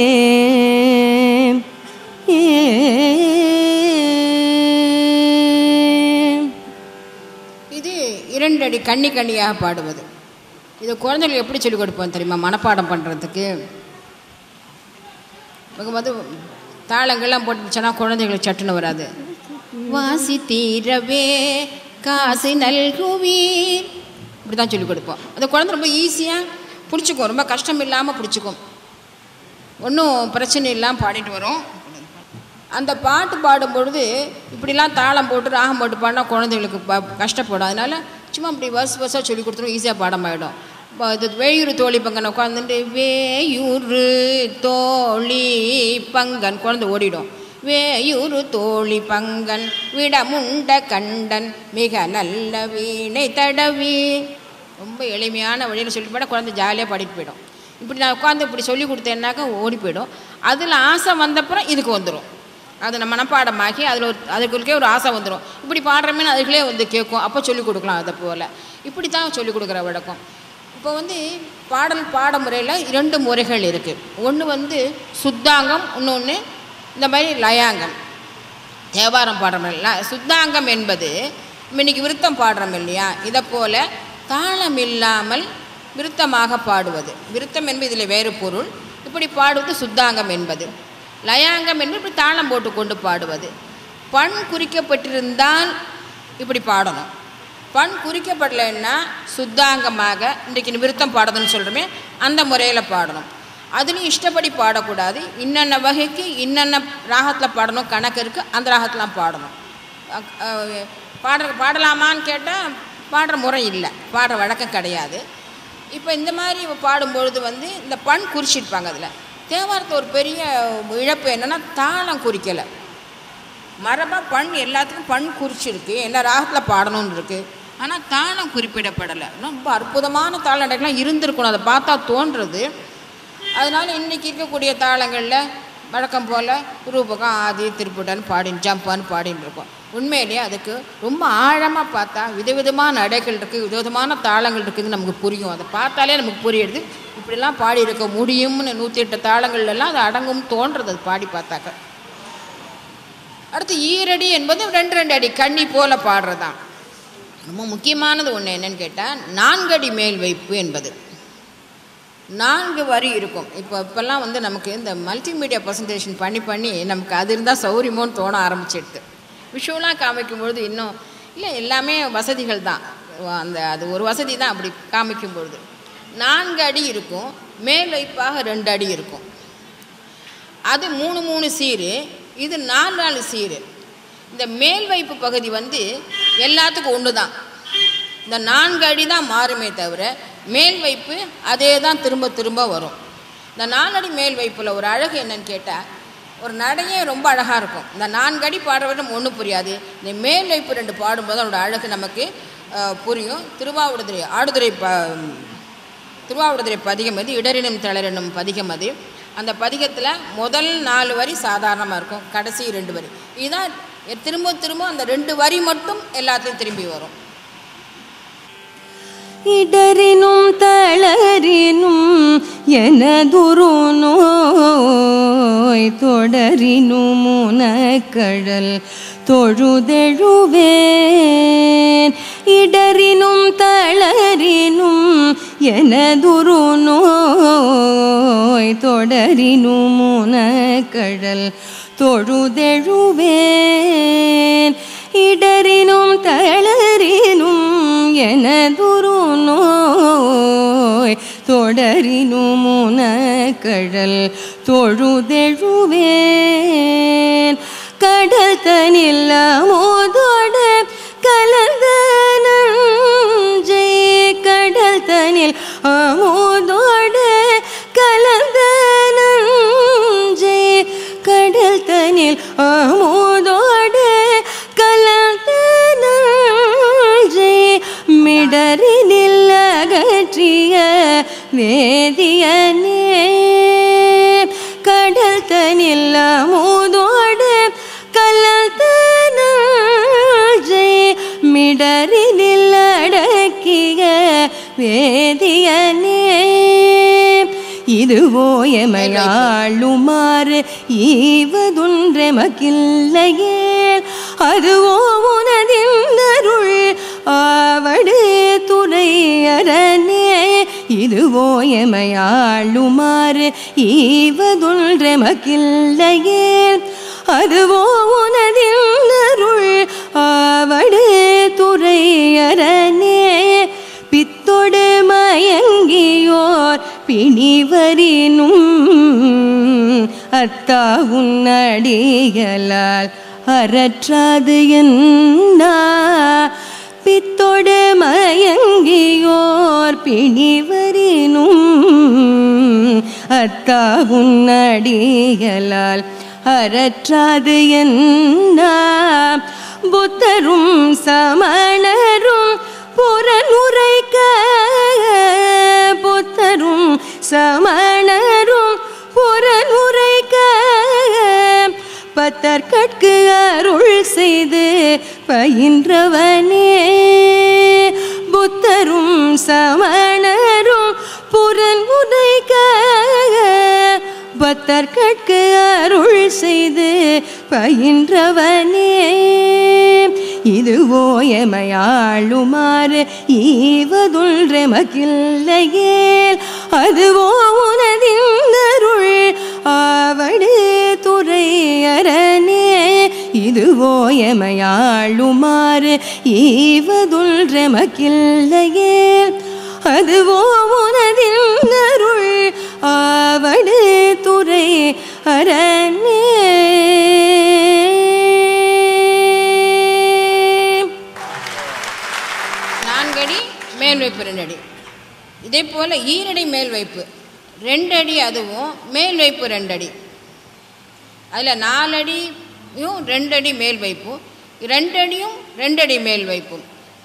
ஏ இது இரண்டடி கண்ணி கண்ணியாக பாடுவது இது குழந்தைகளுக்கு எப்படி சொல்லிக் கொடுப்போம் தெரியுமா மனப்பாடம் பண்ணுறதுக்கு இவங்க வந்து தாளங்கள்லாம் போட்டுச்சுன்னா குழந்தைகளுக்கு சட்டுன்னு வராது வாசி தீரவே காசு நல்குவீர் இப்படி தான் சொல்லிக் கொடுப்போம் அந்த குழந்தை ரொம்ப ஈஸியாக பிடிச்சிக்கும் ரொம்ப கஷ்டம் இல்லாமல் பிடிச்சிக்கும் ஒன்றும் பிரச்சனை இல்லாமல் பாடிட்டு வரும் அந்த பாட்டு பாடும் பொழுது இப்படிலாம் தாளம் போட்டு ராகம் போட்டு பாடினா குழந்தைகளுக்கு ப கஷ்டப்படும் அதனால சும்மா இப்படி வருஷ வருஷம் சொல்லி கொடுத்துரும் ஈஸியாக பாடமாயிடும் இப்போ இது வேயூர் தோழி பங்கன் உட்காந்துட்டு வேயூர் தோழி பங்கன் குழந்தை ஓடிடும் வேயூர் தோழி பங்கன் விடமுண்ட கண்டன் மிக நல்ல வீணை தடவி ரொம்ப எளிமையான வழியில் சொல்லி பாட குழந்தை ஜாலியாக பாடிட்டு போயிடும் இப்படி நான் உட்காந்து இப்படி சொல்லி கொடுத்தேன்னாக்கா ஓடி போயிடும் அதில் ஆசை வந்தப்புறம் இதுக்கு வந்துடும் அது நம்ம மனப்பாடமாக்கி அதில் ஒரு அதுக்குள்ளே ஒரு ஆசை வந்துடும் இப்படி பாடுறமே அதுக்குள்ளே வந்து கேட்கும் அப்போ சொல்லிக் கொடுக்கலாம் அதை போல் இப்படி தான் சொல்லிக் கொடுக்குற வழக்கம் இப்போ வந்து பாடல் பாட முறையில் இரண்டு முறைகள் இருக்குது ஒன்று வந்து சுத்தாங்கம் இன்னொன்று இந்த மாதிரி லயாங்கம் தேவாரம் பாடுறோம் இல்லையா சுத்தாங்கம் என்பது இன்னைக்கு விருத்தம் பாடுறோம் இல்லையா இதை போல தாளம் இல்லாமல் விருத்தமாக பாடுவது விருத்தம் என்பது இதில் வேறு பொருள் இப்படி பாடுவது சுத்தாங்கம் என்பது லயாங்கம் என்பது இப்படி தாளம் போட்டு கொண்டு பாடுவது பண் குறிக்கப்பட்டிருந்தால் இப்படி பாடணும் பண் குறிக்கப்படலைன்னா சுத்தாங்கமாக இன்றைக்கு விருத்தம் பாடுறதுன்னு சொல்கிறோமே அந்த முறையில் பாடணும் அதுலேயும் இஷ்டப்படி பாடக்கூடாது இன்னென்ன வகைக்கு இன்னென்ன ராகத்தில் பாடணும் கணக்கு இருக்குது அந்த ராகத்தெலாம் பாடணும் அக்- அஹ் பாடுற பாடலாமான்னு கேட்டால் பாடுற முறை இல்லை பாடுற வழக்கம் கிடையாது இப்போ இந்த மாதிரி பாடும்பொழுது வந்து இந்த பண் குறிச்சிருப்பாங்க அதில் தேவாரத்தை ஒரு பெரிய இழப்பு என்னென்னா தாளம் குறிக்கலை மரபாக பண் எல்லாத்துக்கும் பண் குறிச்சிருக்கு எல்லா ராகத்தில் பாடணும்னு இருக்குது ஆனால் தாளம் குறிப்பிடப்படலை ரொம்ப அற்புதமான தாள நடைகள்லாம் இருந்திருக்கணும் அதை பார்த்தா தோன்றுறது அதனால இன்றைக்கி இருக்கக்கூடிய தாளங்களில் வழக்கம் போல் ரூபகம் ஆதி திருப்புடன் பாடின் ஜம்பான்னு பாடின்னு இருக்கோம் உண்மையிலேயே அதுக்கு ரொம்ப ஆழமாக பார்த்தா விதவிதமான நடைகள் இருக்குது விதவிதமான தாளங்கள் இருக்குதுன்னு நமக்கு புரியும் அதை பார்த்தாலே நமக்கு புரியுது இப்படிலாம் பாடி இருக்க முடியும்னு நூற்றி எட்டு தாளங்கள்லாம் அது அடங்கும் தோன்றது அது பாடி பார்த்தாக்க அடுத்து ஈரடி என்பது ரெண்டு ரெண்டு அடி கண்ணி போல பாடுறதான் ரொம்ப முக்கியமானது ஒன்று என்னன்னு கேட்டால் நான்கடி மேல் வைப்பு என்பது நான்கு வரி இருக்கும் இப்போ இப்போல்லாம் வந்து நமக்கு இந்த மல்டிமீடியா ப்ரெசன்டேஷன் பண்ணி பண்ணி நமக்கு அது இருந்தால் சௌரியமோன்னு தோண ஆரம்பிச்சிடுது விஷுவலாக காமிக்கும்பொழுது இன்னும் இல்லை எல்லாமே வசதிகள் தான் அந்த அது ஒரு வசதி தான் அப்படி காமிக்கும் பொழுது நான்கு அடி இருக்கும் மேல் வைப்பாக ரெண்டு அடி இருக்கும் அது மூணு மூணு சீரு இது நாலு நாலு சீரு இந்த மேல் வைப்பு பகுதி வந்து எல்லாத்துக்கும் ஒன்று தான் இந்த நான்கு அடி தான் மாறுமே தவிர மேல் வைப்பு அதே தான் திரும்ப திரும்ப வரும் இந்த நாலடி மேல் வைப்பில் ஒரு அழகு என்னன்னு கேட்டால் ஒரு நடையே ரொம்ப அழகாக இருக்கும் இந்த நான்கு அடி பாடுறவரை நம்ம ஒன்றும் புரியாது இந்த மேல் வைப்பு ரெண்டு பாடும்போது அதோட அழகு நமக்கு அஹ், புரியும் திருவாவூடுதுறை ஆடுதுறை ப திருவாவூடுதுறை பதிகம் அது இடரினும் தளரினும் பதிகம் அது அந்த பதிகத்தில் முதல் நாலு வரி சாதாரணமாக இருக்கும் கடைசி ரெண்டு வரி இதுதான் திரும்ப திரும்ப அந்த ரெண்டு வரி மட்டும் எல்லாத்தையும் திரும்பி வரும் இடரினும் தளரினும் எனதுரு நோய் தொடரினும் உனக்கழல் தொழுதெழுவேன் இடரினும் தளரினும் எனதுரு நோய் தொடரினும் உனக்கழல் தொழுதெழுவேன் இடரினும் தளரினும் எனதுரு நோய் தொடரினும் உனக்கழல் தொழுதெழுவேன் கடல் தனில் மோதோட கலந்த நஞ்சை கடல் தனில் அமோதோடு கலந்த நஞ்சை கடல் தனில் அமோதோடு கலந்த இதுவோ எமையாளுமாறு ஈவதுன்றெமக்கில்லையே அதுவோ உனதின்னருள் ஆவடு துறை அரணே இதுவோ எமையாளுமாறு ஈவதுன்றெமக்கில்லையே அதுவோ உனதின்னருள் ஆவடு துறை அரணே பித்தொடு மயங்கியோர் பிணிவரினும் அத்தா உன்னடிகளால் அறற்றாது என்ன பித்தொடு மயங்கியோர் பிணிவரினும் அத்தா உன்னடிகளால் அறற்றாது என்ன புத்தரும் சமணரும் புறனுரைக்க புத்தரும் சமணரும் புறனுரைக்க பத்தர்கட்கு அருள் செய்து பயின்றவனே புத்தரும் சமணரும் புறனுரைக்க பத்தர்கட்கு அருள் செய்து பயின்றவனே இதுவோ எமையாளுமாறு ஈவதுள்ரெமக்கில்லையேல் அதுவோ உனதிந்தருள் ஆவடு துறை அரணே இதுவோ எமையாளுமாறு ஈவதுள்ரெமக்கில்லையேல் அதுவோ உனதிந்தருள் ஆவடு துறை அரணே நான்கடி மேல் வைப்பு ரெண்டு அடி இதே போல் ஈரடி மேல் வைப்பு ரெண்டு அடி அதுவும் மேல் வைப்பு ரெண்டு அடி அதில் நாலடியும் ரெண்டு அடி மேல் வைப்பும் ரெண்டு அடியும் ரெண்டு அடி மேல் வைப்பும்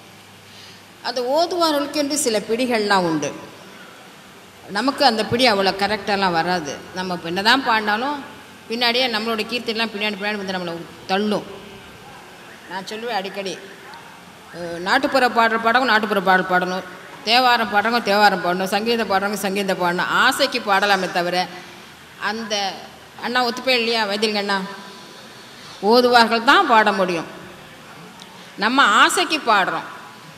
அது ஓதுவார்களுக்கு என்று சில பிடிகள்லாம் உண்டு நமக்கு அந்த பிடி அவ்வளோ கரெக்டாலாம் வராது நம்ம இப்போ என்ன தான் பாடினாலும் பின்னாடியே நம்மளோட கீர்த்திலாம் பின்னாடி பின்னாடி வந்து நம்மளை தள்ளும் நான் சொல்லுவேன் அடிக்கடி அஹ், நாட்டுப்புற பாடுற பாடவும் நாட்டுப்புற பாடல் பாடணும் தேவாரம் பாடுறவங்க தேவாரம் பாடணும் சங்கீதம் பாடுறவங்க சங்கீதம் பாடணும் ஆசைக்கு பாடலாமே தவிர அந்த அண்ணா ஒத்துப்பே இல்லையா வைத்தியலிங்க அண்ணா ஓதுவார்கள் தான் பாட முடியும் நம்ம ஆசைக்கு பாடுறோம்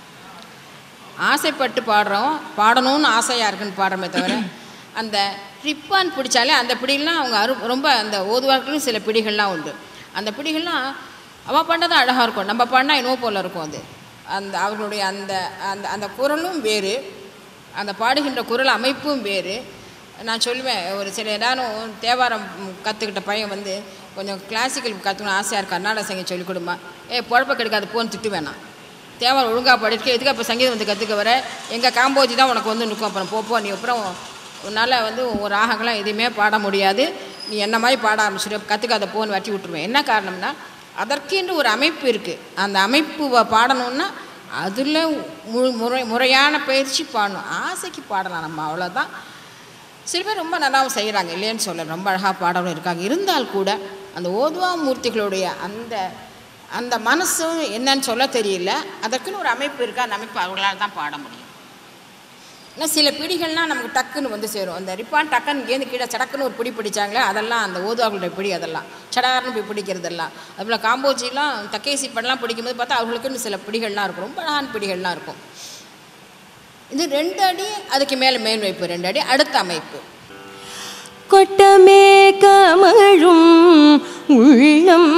ஆசைப்பட்டு பாடுறோம் பாடணும்னு ஆசையாக இருக்குன்னு பாடுறோமே தவிர அந்த ரிப்பான் பிடிச்சாலே அந்த பிடிகள்லாம் அவங்க அரு ரொம்ப அந்த ஓதுவார்களும் சில பிடிகள்லாம் உண்டு அந்த பிடிகள்லாம் அவள் பண்ணது அழகாக இருக்கும் நம்ம பாடினா என்னவோ போல் இருக்கும் அது அந்த அவர்களுடைய அந்த அந்த அந்த குரலும் வேறு அந்த பாடுகின்ற குரல் அமைப்பும் வேறு நான் சொல்லுவேன் ஒரு சில ஏதானும் தேவாரம் கற்றுக்கிட்ட பையன் வந்து கொஞ்சம் கிளாசிக்கல் கற்றுக்கணும் ஆசையாக இருக்கு கர்நாடக சங்கீதம் சொல்லிக் கொடுமா ஏ பொழப்ப கெடுக்காது போன்னு திட்டு வேணாம் தேவாரம் ஒழுங்காக படிக்க எதுக்கு அப்போ சங்கீதம் வந்து கற்றுக்க வர எங்கள் காம்போஜி தான் உனக்கு வந்து நிற்கும் அப்புறம் போ, போ நீ அப்புறம் உன்னால் வந்து ஒரு ராகங்களாம் எதுவுமே பாட முடியாது நீ என்ன மாதிரி பாட ஆரம்பிச்சிடு கற்றுக்காத போன்னு வட்டி விட்டுருவேன் என்ன காரணம்னா அதற்கென்று ஒரு அமைப்பு இருக்குது அந்த அமைப்பு வ- பாடணுன்னா அதில் முழு முறை முறையான பயிற்சி பாடணும் ஆசைக்கு பாடலாம் நம்ம அவ்வளோதான் சில பேர் ரொம்ப நல்லாவும் செய்கிறாங்க இல்லைன்னு சொல்ல ரொம்ப அழகாக பாடவும் இருக்காங்க இருந்தால் கூட அந்த ஓதுவா மூர்த்திகளுடைய அந்த அந்த மனசு என்னன்னு சொல்ல தெரியல அதற்குன்னு ஒரு அமைப்பு இருக்குது அந்த அமைப்பு அவங்களால தான் பாட முடியும் ஆனால் சில பிடிகள்லாம் நமக்கு டக்குன்னு வந்து சேரும் அந்த ரிப்பான் டக்குன்னு இங்கேருந்து கீழே சடக்குன்னு ஒரு பிடி பிடிச்சாங்களே அதெல்லாம் அந்த ஓதுவாக்களுடைய பிடி அதெல்லாம் சடார்னு போய் பிடிக்கிறதெல்லாம் அதுபோல் காம்போஜிலாம் தக்கேசி படம்லாம் பிடிக்கும்போது பார்த்தா அவங்களுக்குன்னு சில பிடிகள்லாம் இருக்கும் ரொம்ப அழகான பிடிகள்லாம் இருக்கும் இது ரெண்டு அடி அதுக்கு மேலே மேல் வைப்பு ரெண்டு அடி அடுத்த அமைப்பு கொட்டமே கமழும் உள்ளம்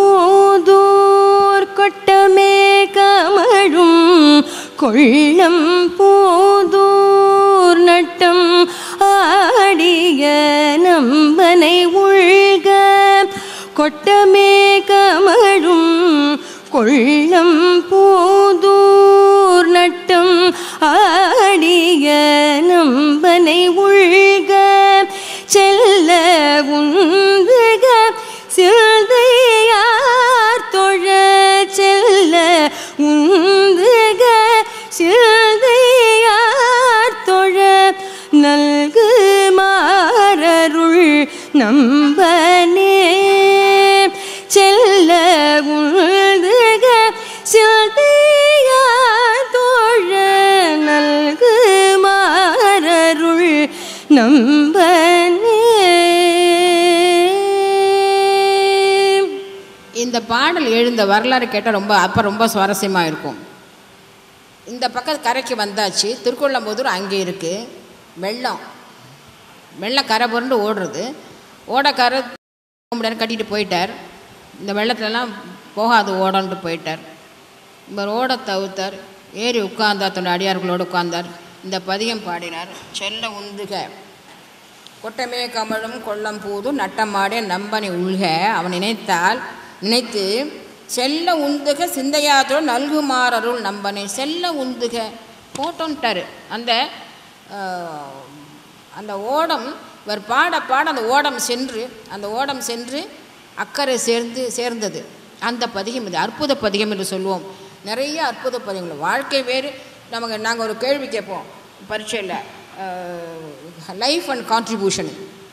போதோர் கொட்டமே கமழும் கொள்ளம் போதோர் நட்டம் ஆடிய நம்பனை உள்க கொட்டமே கமழும் கொள்ளம் போதூர் நட்டம் ஆடிய நம்பனை உள்க செல்ல உந்துக சிந்தையார் தொழ செல்ல உந்துக சிந்தையார் தொழ நல்கு மாறருள் நம்பனே செல்ல உள்துக சிந்தையார் தொழ நல்கு மாறருள் நம்பனே இந்த பாடல் எழுந்த வரலாறு கேட்டால் ரொம்ப அப்போ ரொம்ப சுவாரஸ்யமாக இருக்கும் இந்த பக்கம் கரைக்கு வந்தாச்சு திருக்கொள்ளம்புதூர் அங்கே இருக்குது வெள்ளம் வெள்ளம் கரை புரண்டு ஓடுறது ஓடக்கரை முடியாது கட்டிட்டு போயிட்டார் இந்த வெள்ளத்துலலாம் போகாது ஓடன்ட்டு போயிட்டார் இவர் ஓட தவிர்த்தார் ஏறி உட்கார்ந்தார் தன்னோட அடியார்களோடு உட்கார்ந்தார் இந்த பதியம் பாடினார் செல்ல உந்துக கொட்டமே கமழும் கொல்லம் பூது நட்டமாடே நம்பனை உள்க அவன் நினைத்தால் நினைத்து செல்ல உந்துக சிந்தையாதோ நல்குமாறருள் நம்பனை செல்ல உந்துக போட்டோன்ட்டார் அந்த ஆஹ், அந்த ஓடம் இவர் பாட பாட அந்த ஓடம் சென்று அந்த ஓடம் சென்று அக்கறை சேர்ந்து சேர்ந்தது அந்த பதிகம் இது அற்புத பதிகம் என்று சொல்லுவோம் நிறைய அற்புத பதிகங்கள் வாழ்க்கை வேறு நமக்கு நாங்கள் ஒரு கேள்வி கேட்போம் பரீட்சையில் life and contribution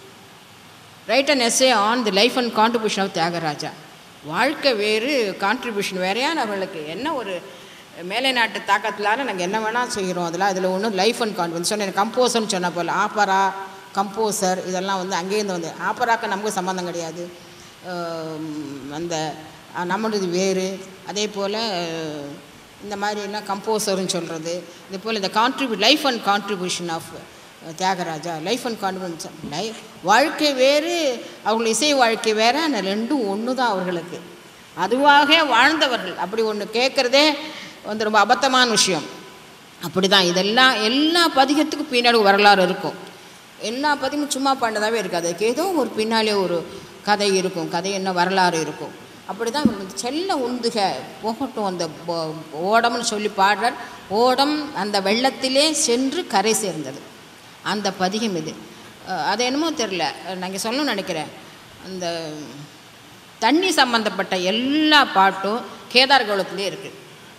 right and essay on the life and contribution of Thyagaraja வாழ்க்கை வேறு கான்ட்ரிபியூஷன் வேறையான அவர்களுக்கு என்ன ஒரு மேலை நாட்டு தாக்கத்தினால நாங்கள் என்ன வேணால் செய்கிறோம் அதில் அதில் ஒன்றும் லைஃப் அண்ட் கான்ட்ரிபியூஷன் சொன்னேன் கம்போசர்னு சொன்ன போல் ஆப்பரா கம்போசர் இதெல்லாம் வந்து அங்கேருந்து வந்து ஆப்பராக்கு நமக்கு சம்மந்தம் கிடையாது அஹ் அந்த அஹ் நம்மளது வேறு அதே போல் இந்த மாதிரி எல்லாம் கம்போசர்னு சொல்கிறது இதே போல் இந்த contribute life and contribution of Thyagaraja life and contribution life வாழ்க்கை வேறு அவர்கள் இசை வாழ்க்கை வேறு ஆனால் ரெண்டும் ஒன்று தான் அவர்களுக்கு அதுவாக வாழ்ந்தவர்கள் அப்படி ஒன்று கேட்குறதே வந்து ரொம்ப அபத்தமான விஷயம் அப்படி தான் இதெல்லாம் எல்லா பதிகத்துக்கும் பின்னாடி ஒரு வரலாறு இருக்கும் எல்லா பதிகமும் சும்மா பண்ணதாகவே இருக்காது அதுக்கு ஏதோ ஒரு பின்னாலே ஒரு கதை இருக்கும் கதை என்ன வரலாறு இருக்கும் அப்படி தான் செல்ல உந்துக போகட்டும் அந்த போ- ஓடம்னு சொல்லி பாடுறார் ஓடம் அந்த வெள்ளத்திலே சென்று கரை சேர்ந்தது அந்த பதிகம் இது அஹ் அது என்னமோ தெரில நாங்கள் சொல்லணும்னு நினைக்கிறேன் அந்த தண்ணி சம்பந்தப்பட்ட எல்லா பாட்டும் கேதார் கௌளத்துலேயே இருக்குது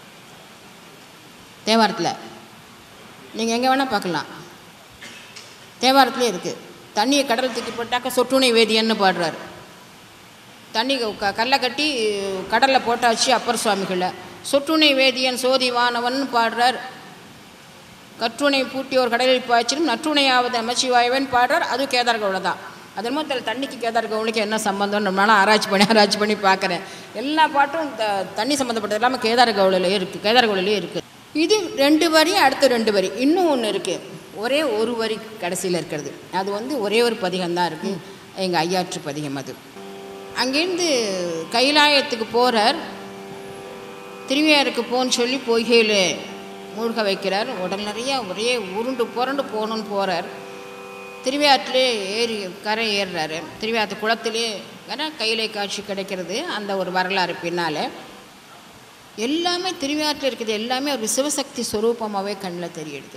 தேவாரத்தில் நீங்கள் எங்கே வேணால் பார்க்கலாம் தேவாரத்துலேயே இருக்குது தண்ணியை கடல் தூக்கி போட்டாக்க சொட்டுணை வேதியன்னு பாடுறாரு தண்ணி க கல்லை கட்டி கடலில் போட்டாச்சு அப்பர் சுவாமிகளை சொட்டுணை வேதியன் சோதிவானவன் பாடுறார் கற்றுணை பூட்டியோர் கடலில் பாய்ச்சினும் நற்றுணையாவது நமச்சிவாயவன் பாடுறார் அது கேதார் கவுளை தான் அது என்னமோ தெரியல தண்ணிக்கு கேதார் கவுளுக்கு என்ன சம்பந்தம் ரொம்ப நாளாக ஆராய்ச்சி பண்ணி ஆராய்ச்சி பண்ணி பார்க்குறேன் எல்லா பாட்டும் த தண்ணி சம்மந்தப்பட்டது எல்லாமே கேதார் கவுளிலே இருக்குது கேதார் கவுளிலே இருக்குது இது ரெண்டு வரி அடுத்த ரெண்டு வரி இன்னும் ஒன்று இருக்குது ஒரே ஒரு வரி கடைசியில் இருக்கிறது அது வந்து ஒரே ஒரு பதிகம் தான் இருக்குது எங்கள் ஐயாற்று பதிகம் அது அங்கேருந்து கைலாயத்துக்கு போகிறார் திருவையாருக்கு போன்னு சொல்லி பொய்கையில் மூழ்க வைக்கிறார் உடல் நிறைய ஒரே உருண்டு புரண்டு போகணுன்னு போகிறார் திருவையாற்றிலே ஏறி கரை ஏறுறாரு திருவையாற்று குளத்திலே ஏன்னா கையிலே காட்சி கிடைக்கிறது அந்த ஒரு வரலாறு பின்னால் எல்லாமே திருவையாற்றில் இருக்குது எல்லாமே ஒரு சிவசக்தி ஸ்வரூபமாகவே கண்ணில் தெரியுது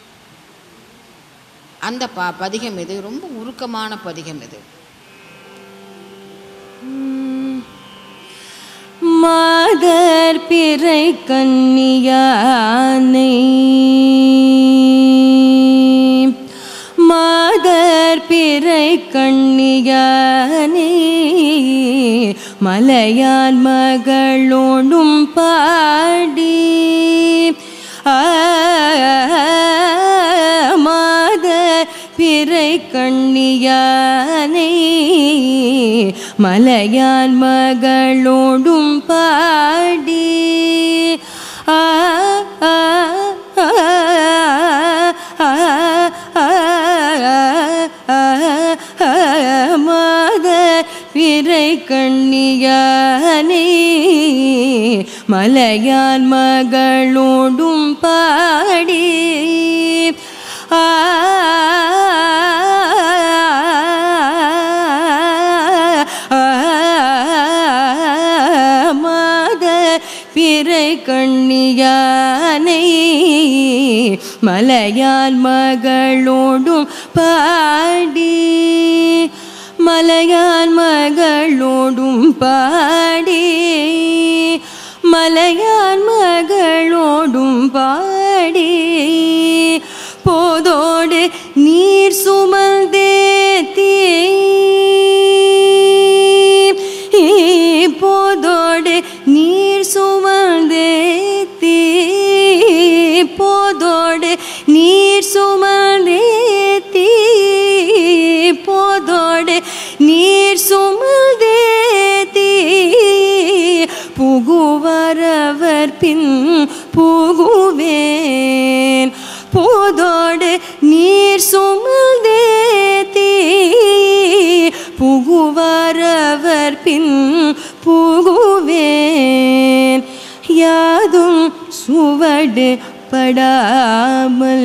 அந்த ப பதிகம் இது ரொம்ப உருக்கமான பதிகம் இது மாதர் பிறை கன்னியானை மாதர் பிறை கண்ணியானே மலையான் மகளோடும் பாடி ஆ, மாதர் பிறை கண்ணியானே மலையான் மகளோடும் பாடி ஆ, ஆ, ஆ, ஆ, ஆ, ஆ, ஆ, மாத பிறை கண்ணியானே மலையான் மகளோடும் பாடி ஆ மாத பிறை கண்ணியானை மலையான் மகளோடும் பாடி மலையான் மகளோடும் பாடி மலையான் மகளோடும் பாடி போதோடு நீர் சுமந்தேத்தி போதோடு நீர் சுமந்தேத்தி போதோடு நீர் சுமந்தேத்தி போதோடு நீர் சுமந்தேத்தி பின் புகுவேன் யாதும் சுவடு படாமல்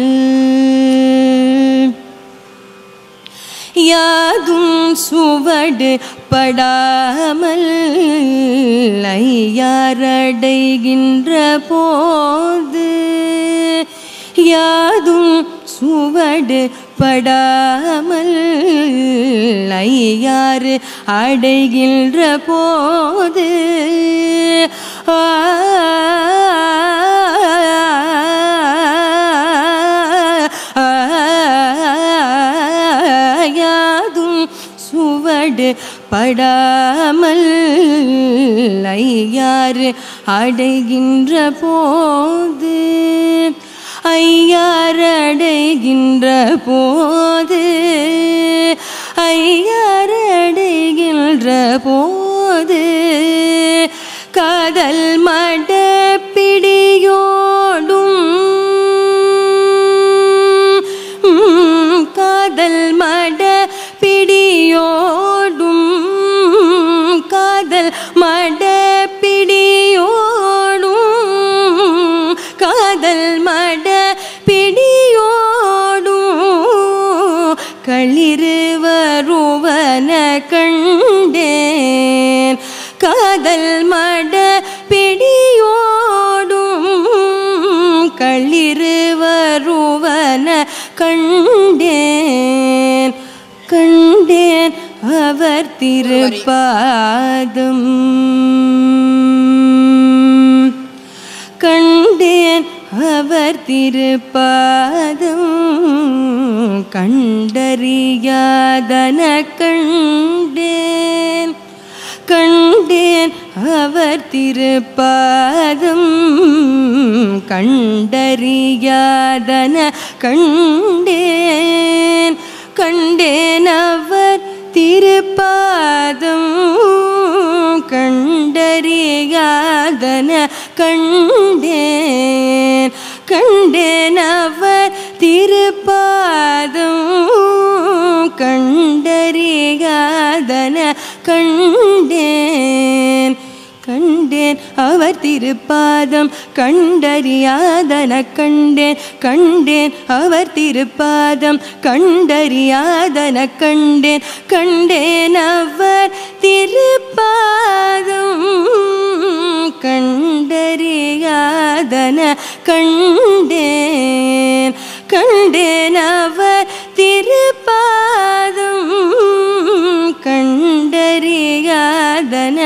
யாதும் சுவடு படாமல் ஐயாரடைகின்ற போது யாதும் சுவடு படாமல் ஐயாறு அடைகின்ற போது ஆ யாதும் சுவடு படாமல் ஐயாறு அடைகின்ற போது ஐயாறு அடைகின்ற போது ஐயாறு அடைகின்ற போது காதல் மட பிடியோடும் உம், காதல் மட பிடியோடும் காதல் மட பிடியோடும் காதல் மட பிடியோடும் களிறு வருவன கண்டேன் காதல் மட பிடியோடும் களிறு வருவன கண்டேன் கண்டேன் அவர் திருப்பாதம் கண்டேன் அவர் திருப்பாதம் கண்டறியாதன கண்டேன் கண்டேன் அவர் திருப்பாதம் கண்டறியாதன கண்டேன் கண்டேன் அவர் திருப்பாதம் கண்டறியாதன கண்டேன் கண்டேன் அவர் திருப்பாதம் கண்டறியாதன கண்டேன் கண்டேன் அவர் திருப்பாதம் கண்டறியாதன கண்டேன் கண்டேன் அவர் திருப்பாதம் கண்டறியாதன கண்டேன் கண்டேன் அவர் திருப்பாதம் கண்டறியாதன கண்டேன் கண்டேன் அவர் திருப்பாதம் கண்டறியாதன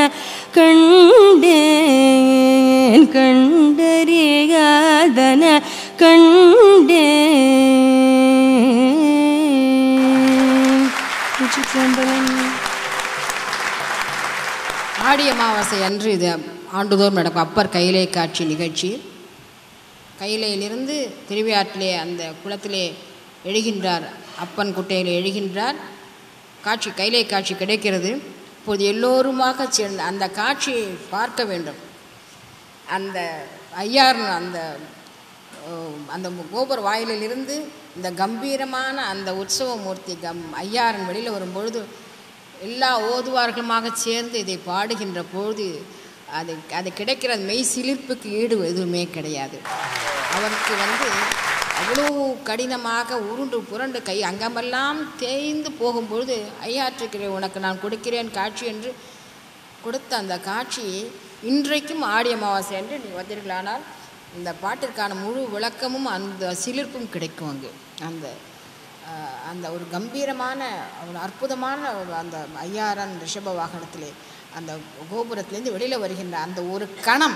கண்டேன் கண்டறியாதன கண்டேன் திருச்சிற்றம்பலம். ஆடி அமாவாசை அன்று இது ஆண்டுதோறும் நடக்கும் அப்பர் கையிலே காட்சி நிகழ்ச்சி கையிலையிலிருந்து திருவியாற்றிலே அந்த குளத்திலே எழுகின்றார் அப்பன் குட்டையில் எழுகின்றார் காட்சி கையிலே காட்சி கிடைக்கிறது இப்போது எல்லோருமாக சேர்ந்து அந்த காட்சியை பார்க்க வேண்டும் அந்த ஐயார் அந்த அஹ், அந்த கோபுர வாயிலிலிருந்து இந்த கம்பீரமான அந்த உற்சவ மூர்த்தி கம் ஐயாரன் வெளியில் வரும்பொழுது எல்லா ஓதுவார்களுமாக சேர்ந்து இதை பாடுகின்ற பொழுது அது அது கிடைக்கிற மெய் சிலிர்ப்புக்கு ஈடு எதுவுமே கிடையாது அவருக்கு வந்து அவ்வளோ கடினமாக உருண்டு புரண்டு கை அங்கமெல்லாம் தேய்ந்து போகும்பொழுது ஐயாற்றுக்கிறேன் உனக்கு நான் கொடுக்கிறேன் காட்சி என்று கொடுத்த அந்த காட்சி இன்றைக்கும் ஆடி அமாவாசை என்று நீ வந்தீர்களானால் இந்த பாட்டிற்கான முழு விளக்கமும் அந்த சிலிர்ப்பும் கிடைக்கும் அங்கு அந்த அஹ், அந்த ஒரு கம்பீரமான ஒரு அற்புதமான ஒரு அந்த ஐயாரன் ரிஷப வாகனத்திலே அந்த கோபுரத்திலேருந்து வெளியில் வருகின்ற அந்த ஒரு கணம்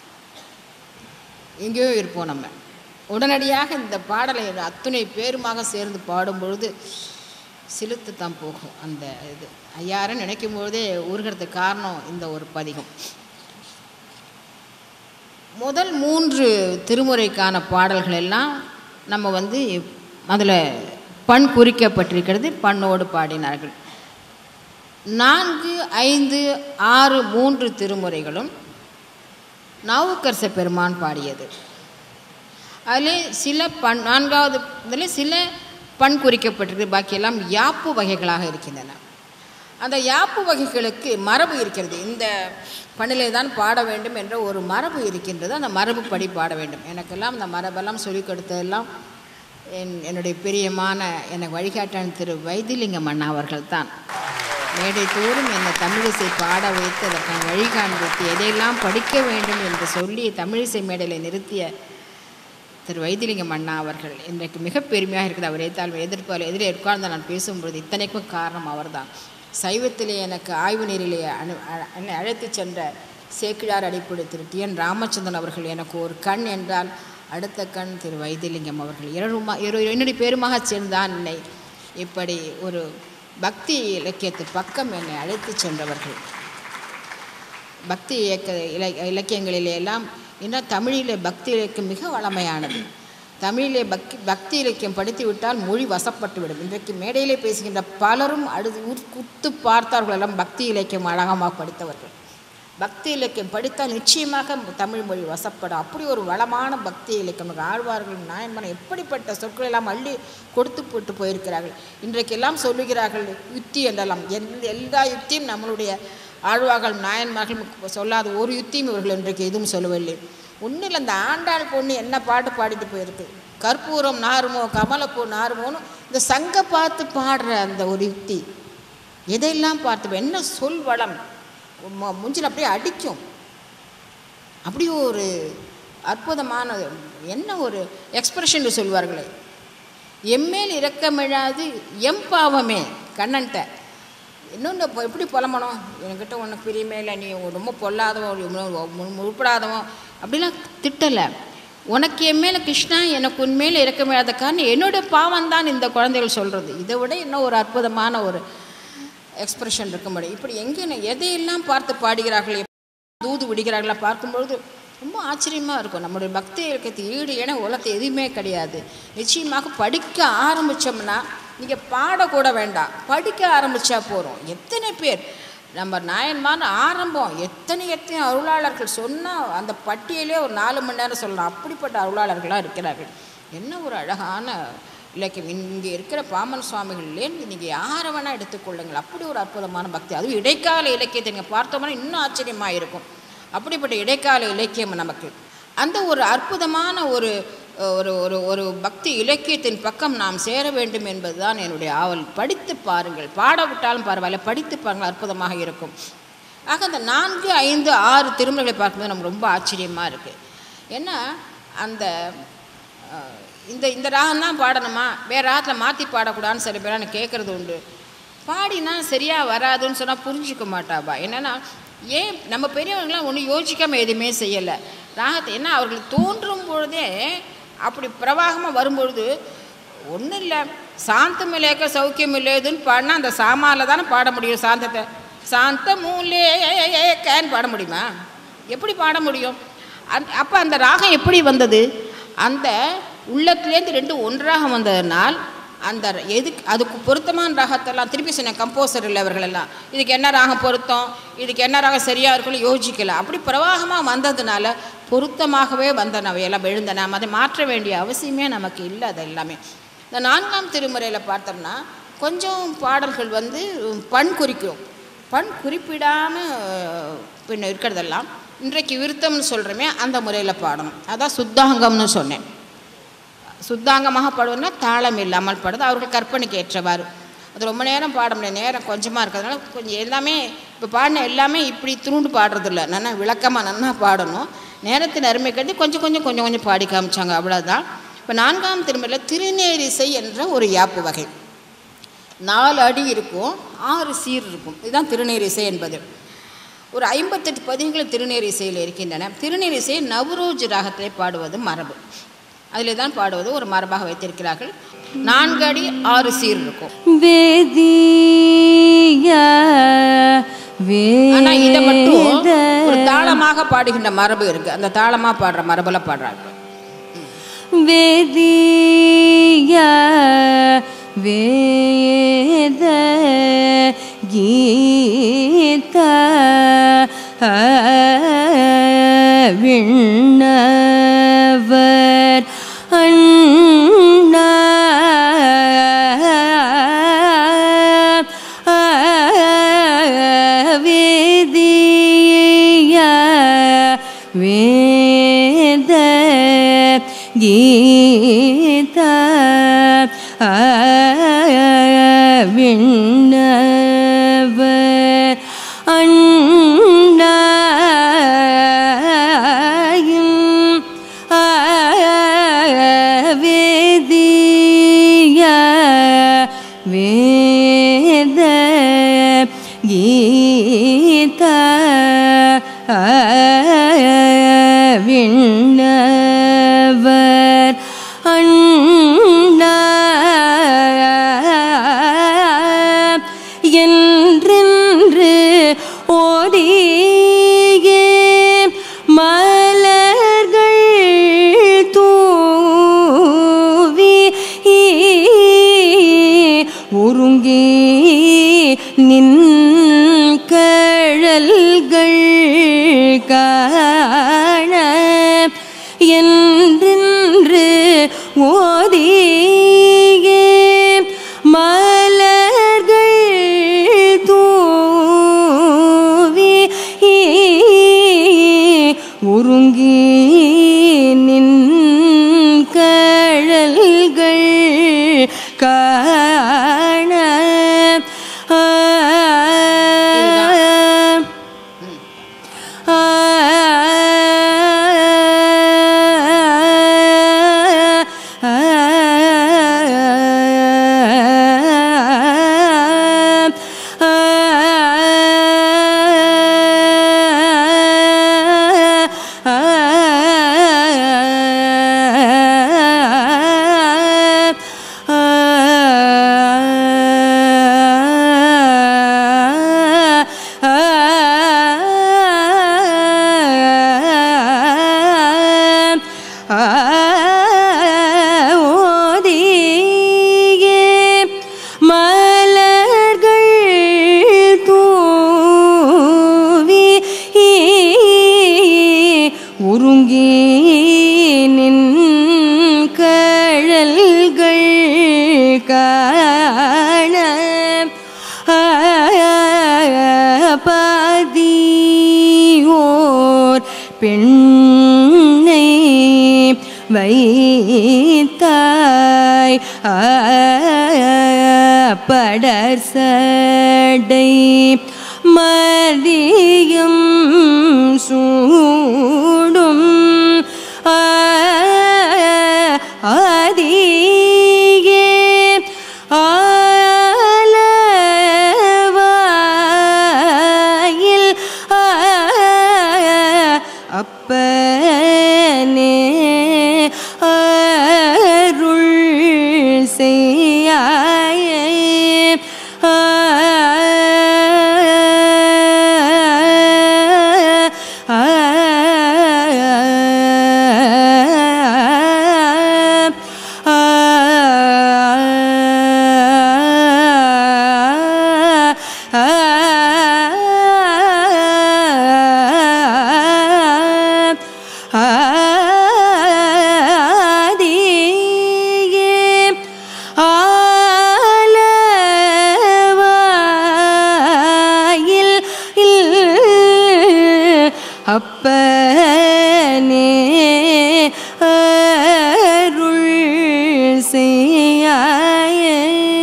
எங்கேயோ இருப்போம் நம்ம உடனடியாக இந்த பாடலை அத்துணை பேருமாக சேர்ந்து பாடும் பொழுது சிலுத்து தான் போகும் அந்த இது ஐயாரன் நினைக்கும் பொழுதே உருகிறதுக்கு காரணம் இந்த ஒரு பதிகம் முதல் மூன்று திருமுறைக்கான பாடல்கள் எல்லாம் நம்ம வந்து அதில் பண் குறிக்கப்பட்டிருக்கிறது பண்ணோடு பாடினார்கள் நான்கு ஐந்து ஆறு மூன்று திருமுறைகளும் நாவுக்கரச பெருமான் பாடியது அதில் சில பண் நான்காவது இதில் சில பண் குறிக்கப்பட்டிருக்கு பாக்கியெல்லாம் யாப்பு வகைகளாக இருக்கின்றன அந்த யாப்பு வகைகளுக்கு மரபு இருக்கிறது இந்த பண்ணிலே தான் பாட வேண்டும் என்ற ஒரு மரபு இருக்கின்றது அந்த மரபுப்படி பாட வேண்டும் எனக்கெல்லாம் அந்த மரபெல்லாம் சொல்லிக் கொடுத்ததெல்லாம் என் என்னுடைய பிரியமான எனக்கு வழிகாட்டான் திரு வைத்திலிங்கம் அண்ணா அவர்கள் தான் மேடை தோறும் என்னை தமிழிசை பாட வைத்து அதற்கான வழிகாண்பித்து எதையெல்லாம் படிக்க வேண்டும் என்று சொல்லி தமிழிசை மேடையில் நிறுத்திய திரு வைத்திலிங்கம் அண்ணா அவர்கள் இன்றைக்கு மிக பெருமையாக இருக்குது அவர் எதிர்த்தால் எதிர்ப்பால் எதிரே உட்கார்ந்து நான் பேசும்பொழுது இத்தனைக்கும் காரணம் அவர்தான் சைவத்திலே எனக்கு ஆய்வு நீரிலே அனு அ- என்னை அழைத்து சென்ற சேக்கிழார் அடிப்படை திரு டி என் ராமச்சந்திரன் அவர்கள் எனக்கு ஒரு கண் என்றால் அடுத்த கண் திரு வைத்திலிங்கம் அவர்கள் இரண்டுமா இரு என்னுடைய பெருமாக சேர்ந்தான் என்னை இப்படி ஒரு பக்தி இலக்கியத்து பக்கம் என்னை அழைத்து சென்றவர்கள் பக்தி இயக்க இல இலக்கியங்களிலே எல்லாம் இன்னும் தமிழிலே பக்தி இலக்கியம் மிக வளமையானது தமிழிலே பக்தி பக்தி இலக்கியம் படித்து விட்டால் மொழி வசப்பட்டு விடும் இன்றைக்கு மேடையிலே பேசுகின்ற பலரும் அடுத்து உற்- உத்து பார்த்தார்கள் எல்லாம் பக்தி இலக்கியம் அழகமாக படித்தவர்கள் பக்தி இலக்கியம் படித்தால் நிச்சயமாக தமிழ் மொழி வசப்படும் அப்படி ஒரு வளமான பக்தி இலக்கியம் நமக்கு ஆழ்வார்கள் நாயன்மனை எப்படிப்பட்ட சொற்கள் எல்லாம் அள்ளி கொடுத்து போட்டு போயிருக்கிறார்கள் இன்றைக்கெல்லாம் சொல்லுகிறார்கள் யுத்தி என்றெல்லாம் எந்த எல்லா யுத்தியும் நம்மளுடைய ஆழ்வார்கள் நாயன்மார்கள் சொல்லாத ஒரு யுத்தியும் இவர்கள் இன்றைக்கு எதுவும் சொல்லவில்லை ஒன்றில் அந்த ஆண்டாள் பொண்ணு என்ன பாட்டு பாடிட்டு போயிருக்கு கற்பூரம் நாருமோ கமலப்பூ நாருமோன்னு இந்த சங்க பார்த்து பாடுற அந்த ஒரு யுக்தி எதையெல்லாம் பார்த்து என்ன சொல் வளம் மு- மூஞ்சில அப்படியே அடிக்கும் அப்படி ஒரு அற்புதமான என்ன ஒரு எக்ஸ்பிரஷன் சொல்வார்களே எம்மேல் இரக்கமிழாது எம் பாவமே கண்ணன்ட்ட இன்னொன்று இப்போ எப்படி புலம்பணும் என்கிட்ட உனக்கு பிரியமே இல்லை நீ ரொம்ப பொல்லாதவன் உருப்படாதவன் அப்படிலாம் திட்டலை உனக்கு என் மேலே கிருஷ்ணா எனக்கு உண்மையில் இறக்கமில்லாத காரணம் என்னோட பாவம் தான் இந்த குழந்தைகள் சொல்கிறது இதை விட இன்னும் ஒரு அற்புதமான ஒரு எக்ஸ்பிரஷன் இருக்க முடியும் இப்படி எங்கே எதையெல்லாம் பார்த்து பாடுகிறார்கள் தூது விடுகிறார்களா பார்க்கும்பொழுது ரொம்ப ஆச்சரியமாக இருக்கும் நம்முடைய பக்தி இலக்கியத்துக்கு ஈடு என உலகத்தை எதுவுமே கிடையாது நிச்சயமாக படிக்க ஆரம்பித்தோம்னா நீங்கள் பாடக்கூட வேண்டாம் படிக்க ஆரம்பித்தா போகிறோம் எத்தனை பேர் நம்ம நாயன்மான் ஆரம்பம் எத்தனை எத்தனை அருளாளர்கள் சொன்னால் அந்த பட்டியலே ஒரு நாலு மணி நேரம் சொல்லலாம் அப்படிப்பட்ட அருளாளர்களாக இருக்கிறார்கள் என்ன ஒரு அழகான இலக்கியம் இங்கே இருக்கிற பாமன் சுவாமிகள்லே நீங்கள் யாரை வேணால் எடுத்துக்கொள்ளுங்கள் அப்படி ஒரு அற்புதமான பக்தி அதுவும் இடைக்கால இலக்கியத்தை நீங்கள் பார்த்தோம்னா இன்னும் ஆச்சரியமாக இருக்கும் அப்படிப்பட்ட இடைக்கால இலக்கியம் நமக்கு அந்த ஒரு அற்புதமான ஒரு ஒரு ஒரு ஒரு பக்தி இலக்கியத்தின் பக்கம் நாம் சேர வேண்டும் என்பதுதான் என்னுடைய ஆவல் படித்து பாருங்கள் பாடவிட்டாலும் பரவாயில்ல படித்து பாருங்கள் அற்புதமாக இருக்கும் ஆக அந்த நான்கு ஐந்து ஆறு திருமுறைகளை பார்க்கும்போது நமக்கு ரொம்ப ஆச்சரியமாக இருக்குது ஏன்னா அந்த அஹ், இந்த இந்த ராகம் தான் பாடணுமா வேறு ராகத்தில் மாற்றி பாடக்கூடாதுன்னு சில பேர் எனக்கு கேட்குறது உண்டு பாடினா சரியாக வராதுன்னு சொன்னால் புரிஞ்சுக்க மாட்டாப்பா என்னென்னா ஏன் நம்ம பெரியவங்களாம் ஒன்றும் யோசிக்காமல் எதுவுமே செய்யலை ராகத்தை ஏன்னா அவர்கள் தோன்றும் பொழுதே அப்படி பிரவாகமாக வரும்பொழுது ஒன்றும் இல்லை சாந்தம் இல்லேக்க சௌக்கியம் இல்லேதுன்னு பாடினா அந்த சாமால தானே பாட முடியும் சாந்தத்தை சாந்த மூலேக்கன்னு பாட முடியுமா எப்படி பாட முடியும் அந் அப்போ அந்த ராகம் எப்படி வந்தது அந்த உள்ளத்துலேருந்து ரெண்டு ஒன்றாக வந்ததனால் அந்த எதுக்கு அதுக்கு பொருத்தமான ராகத்தெல்லாம் திருப்பி சொன்னேன் கம்போசர் இல்லை அவர்களெல்லாம் இதுக்கு என்ன ராகம் பொருத்தம் இதுக்கு என்ன ராகம் சரியாக இருக்குன்னு யோசிக்கல அப்படி பிரவாகமாக வந்ததுனால பொருத்தமாகவே வந்தன எல்லாம் எழுந்தன நம்ம அதை மாற்ற வேண்டிய அவசியமே நமக்கு இல்லை அது எல்லாமே இந்த நான்காம் திருமுறையில் பார்த்தோம்னா கொஞ்சம் பாடல்கள் வந்து பண் குறிக்கும் பண் குறிப்பிடாமல் பின்ன இருக்கிறதெல்லாம் இன்றைக்கு விருத்தம்னு சொல்கிறோமே அந்த முறையில் பாடணும் அதான் சுத்தாங்கம்னு சொன்னேன் சுத்தாங்கமாக பாடுவதுன்னா தாளம் இல்லாமல் பாடுது அவர்கள் கற்பனைக்கு ஏற்றவாறு அது ரொம்ப நேரம் பாட முடியாது நேரம் கொஞ்சமாக இருக்கிறதுனால கொஞ்சம் எல்லாமே இப்போ பாடின எல்லாமே இப்படி துருண்டு பாடுறதில்ல நல்லா விளக்கமாக நன்னா பாடணும் நேரத்தின் அருமை கருதி கொஞ்சம் கொஞ்சம் கொஞ்சம் கொஞ்சம் பாடி காமிச்சாங்க அவ்வளோதான் இப்போ நான்காம் திருமலையில் திருநேரிசை என்ற ஒரு யாப்பு வகை நாலு அடி இருக்கும் ஆறு சீர் இருக்கும் இதுதான் திருநேரிசை என்பது ஒரு ஐம்பத்தெட்டு பதிகங்கள் திருநேரிசையில் இருக்கின்றன திருநேரிசை நவரோஜ் ராகத்திலே பாடுவது மரபு அதில் தான் பாடுவது ஒரு மரபாக வைத்திருக்கிறார்கள் நான்கு அடி ஆறு சீர் இருக்கும் வேதிய ஆனா இதை மட்டும் வேத ஒரு தாளமாக பாடுகின்ற மரபு இருக்கு அந்த தாளமா பாடுற மரபுல பாடுறாங்க வேதிய வேத கீத விண்ணவர் அண்ணா கீத விண்ணவர் அண்ணா என்றென்று ஓதியே மலர்கள் தூவி ஒருங்கே நின் கழல்கள் காண என்றென்று ஓதியே மலர்கள் தூவி ஒருங்கி நின் கழல்கள் காண ஆ, ஆ, ஓதியே மலர்கள் தூவி ஒருங்கி நின் கழல்கள் காண பாதியோர் பெண்ணை வைத்தாய் படர் சடை மதியம் சூடும் ஆதியே ஆலவாயில் அப்பனே அருள் செய்யாயே ஆதியே ஆலவாயில் அப்பனே அருள் செய்யாயே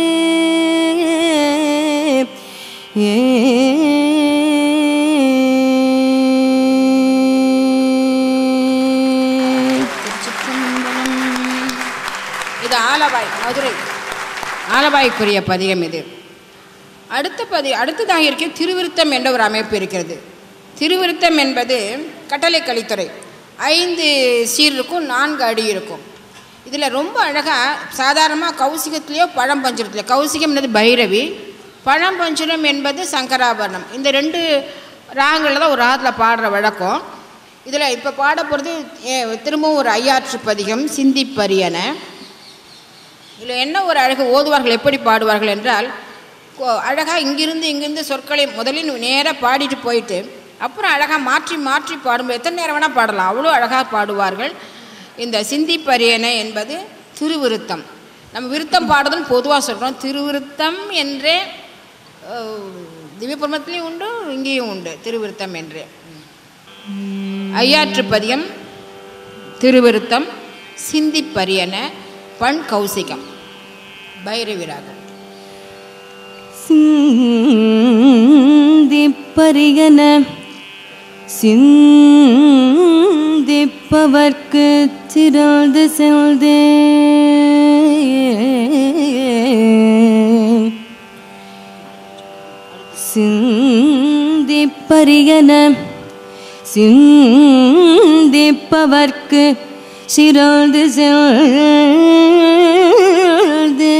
திருச்சிற்றம்பலம். இது ஆலவாய் மதுரை ஆலவாய்க்குரிய பதிகம் இது அடுத்த பதி அடுத்ததாக இருக்க திருவிருத்தம் என்ற ஒரு அமைப்பு இருக்கிறது திருவிருத்தம் என்பது கட்டளை கலித்துறை ஐந்து சீர் இருக்கும் நான்கு அடி இருக்கும் இதில் ரொம்ப அழகாக சாதாரணமாக கௌசிகத்திலேயோ பழம்பஞ்சுரத்துலையோ கௌசிகம் என்பது பைரவி பழம்பஞ்சுரம் என்பது சங்கராபரணம் இந்த ரெண்டு ராகங்களில் தான் ஒரு ராகத்தில் பாடுற வழக்கம் இதில் இப்போ பாட போகிறது திரும்பவும் ஒரு ஐயாற்று பதிகம் சிந்திப்பரியன இதில் என்ன ஒரு அழகு ஓதுவார்கள் எப்படி பாடுவார்கள் என்றால் அழகாக இங்கிருந்து இங்கிருந்து சொற்களை முதலில் நேராக பாடிட்டு போயிட்டு அப்புறம் அழகாக மாற்றி மாற்றி பாடும்போது எத்தனை நேரம் வேணால் பாடலாம் அவ்வளோ அழகாக பாடுவார்கள் இந்த சிந்திப்பரியன என்பது திருவிருத்தம் நம்ம விருத்தம் பாடுறதுன்னு பொதுவாக சொல்கிறோம் திருவிருத்தம் என்றே அஹ், திவ்யபிரமத்திலையும் உண்டு இங்கேயும் உண்டு திருவிருத்தம் என்றே ஐயாற்று பதியம் திருவிருத்தம் சிந்திப்பரியன பண் கௌசிகம் பைரவிராகம் சிந்திப்பரியன சிந்திப்பவர்க்கு சிறந்து செல்தே சிந்திப்பரியன சிந்திப்பவர்க்கு சிறந்து செல்தே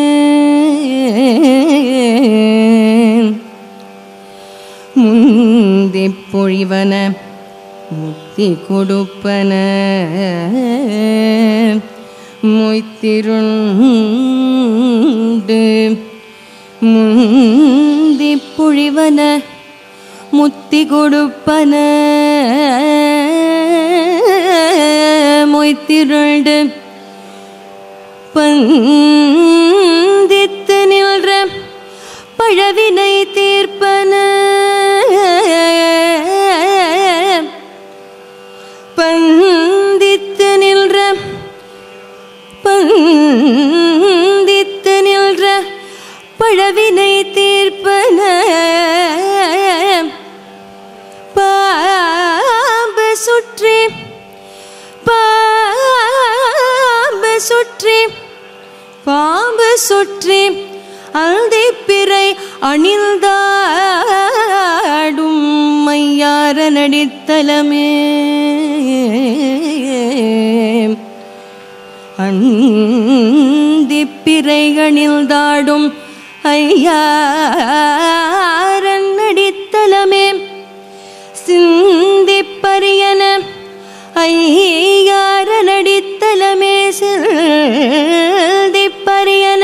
முந்தி பொழிவன முக்தி கொடுப்பன மொய்த்திருண்டு முந்தி பொழிவன முத்தி கொடுப்பன மொய்த்திருண்டு பந்தித்து நின்ற பழவினை தீர்ப்பன பந்தித்து நின்ற பந்தித்து நின்ற பழவினை தீர்ப்பன பாம்பு சுற்றி பாம்பு சுற்றி பாம்பு சுற்றி அந்தி பிறை அணில்தாடும் மையார நடித்தலமே அந்தி பிறைகளில்தாடும் ஐயாரன் நடித்தலமே சிந்திப்பரியன ஐயார நடித்தலமே சிந்திப்பரியன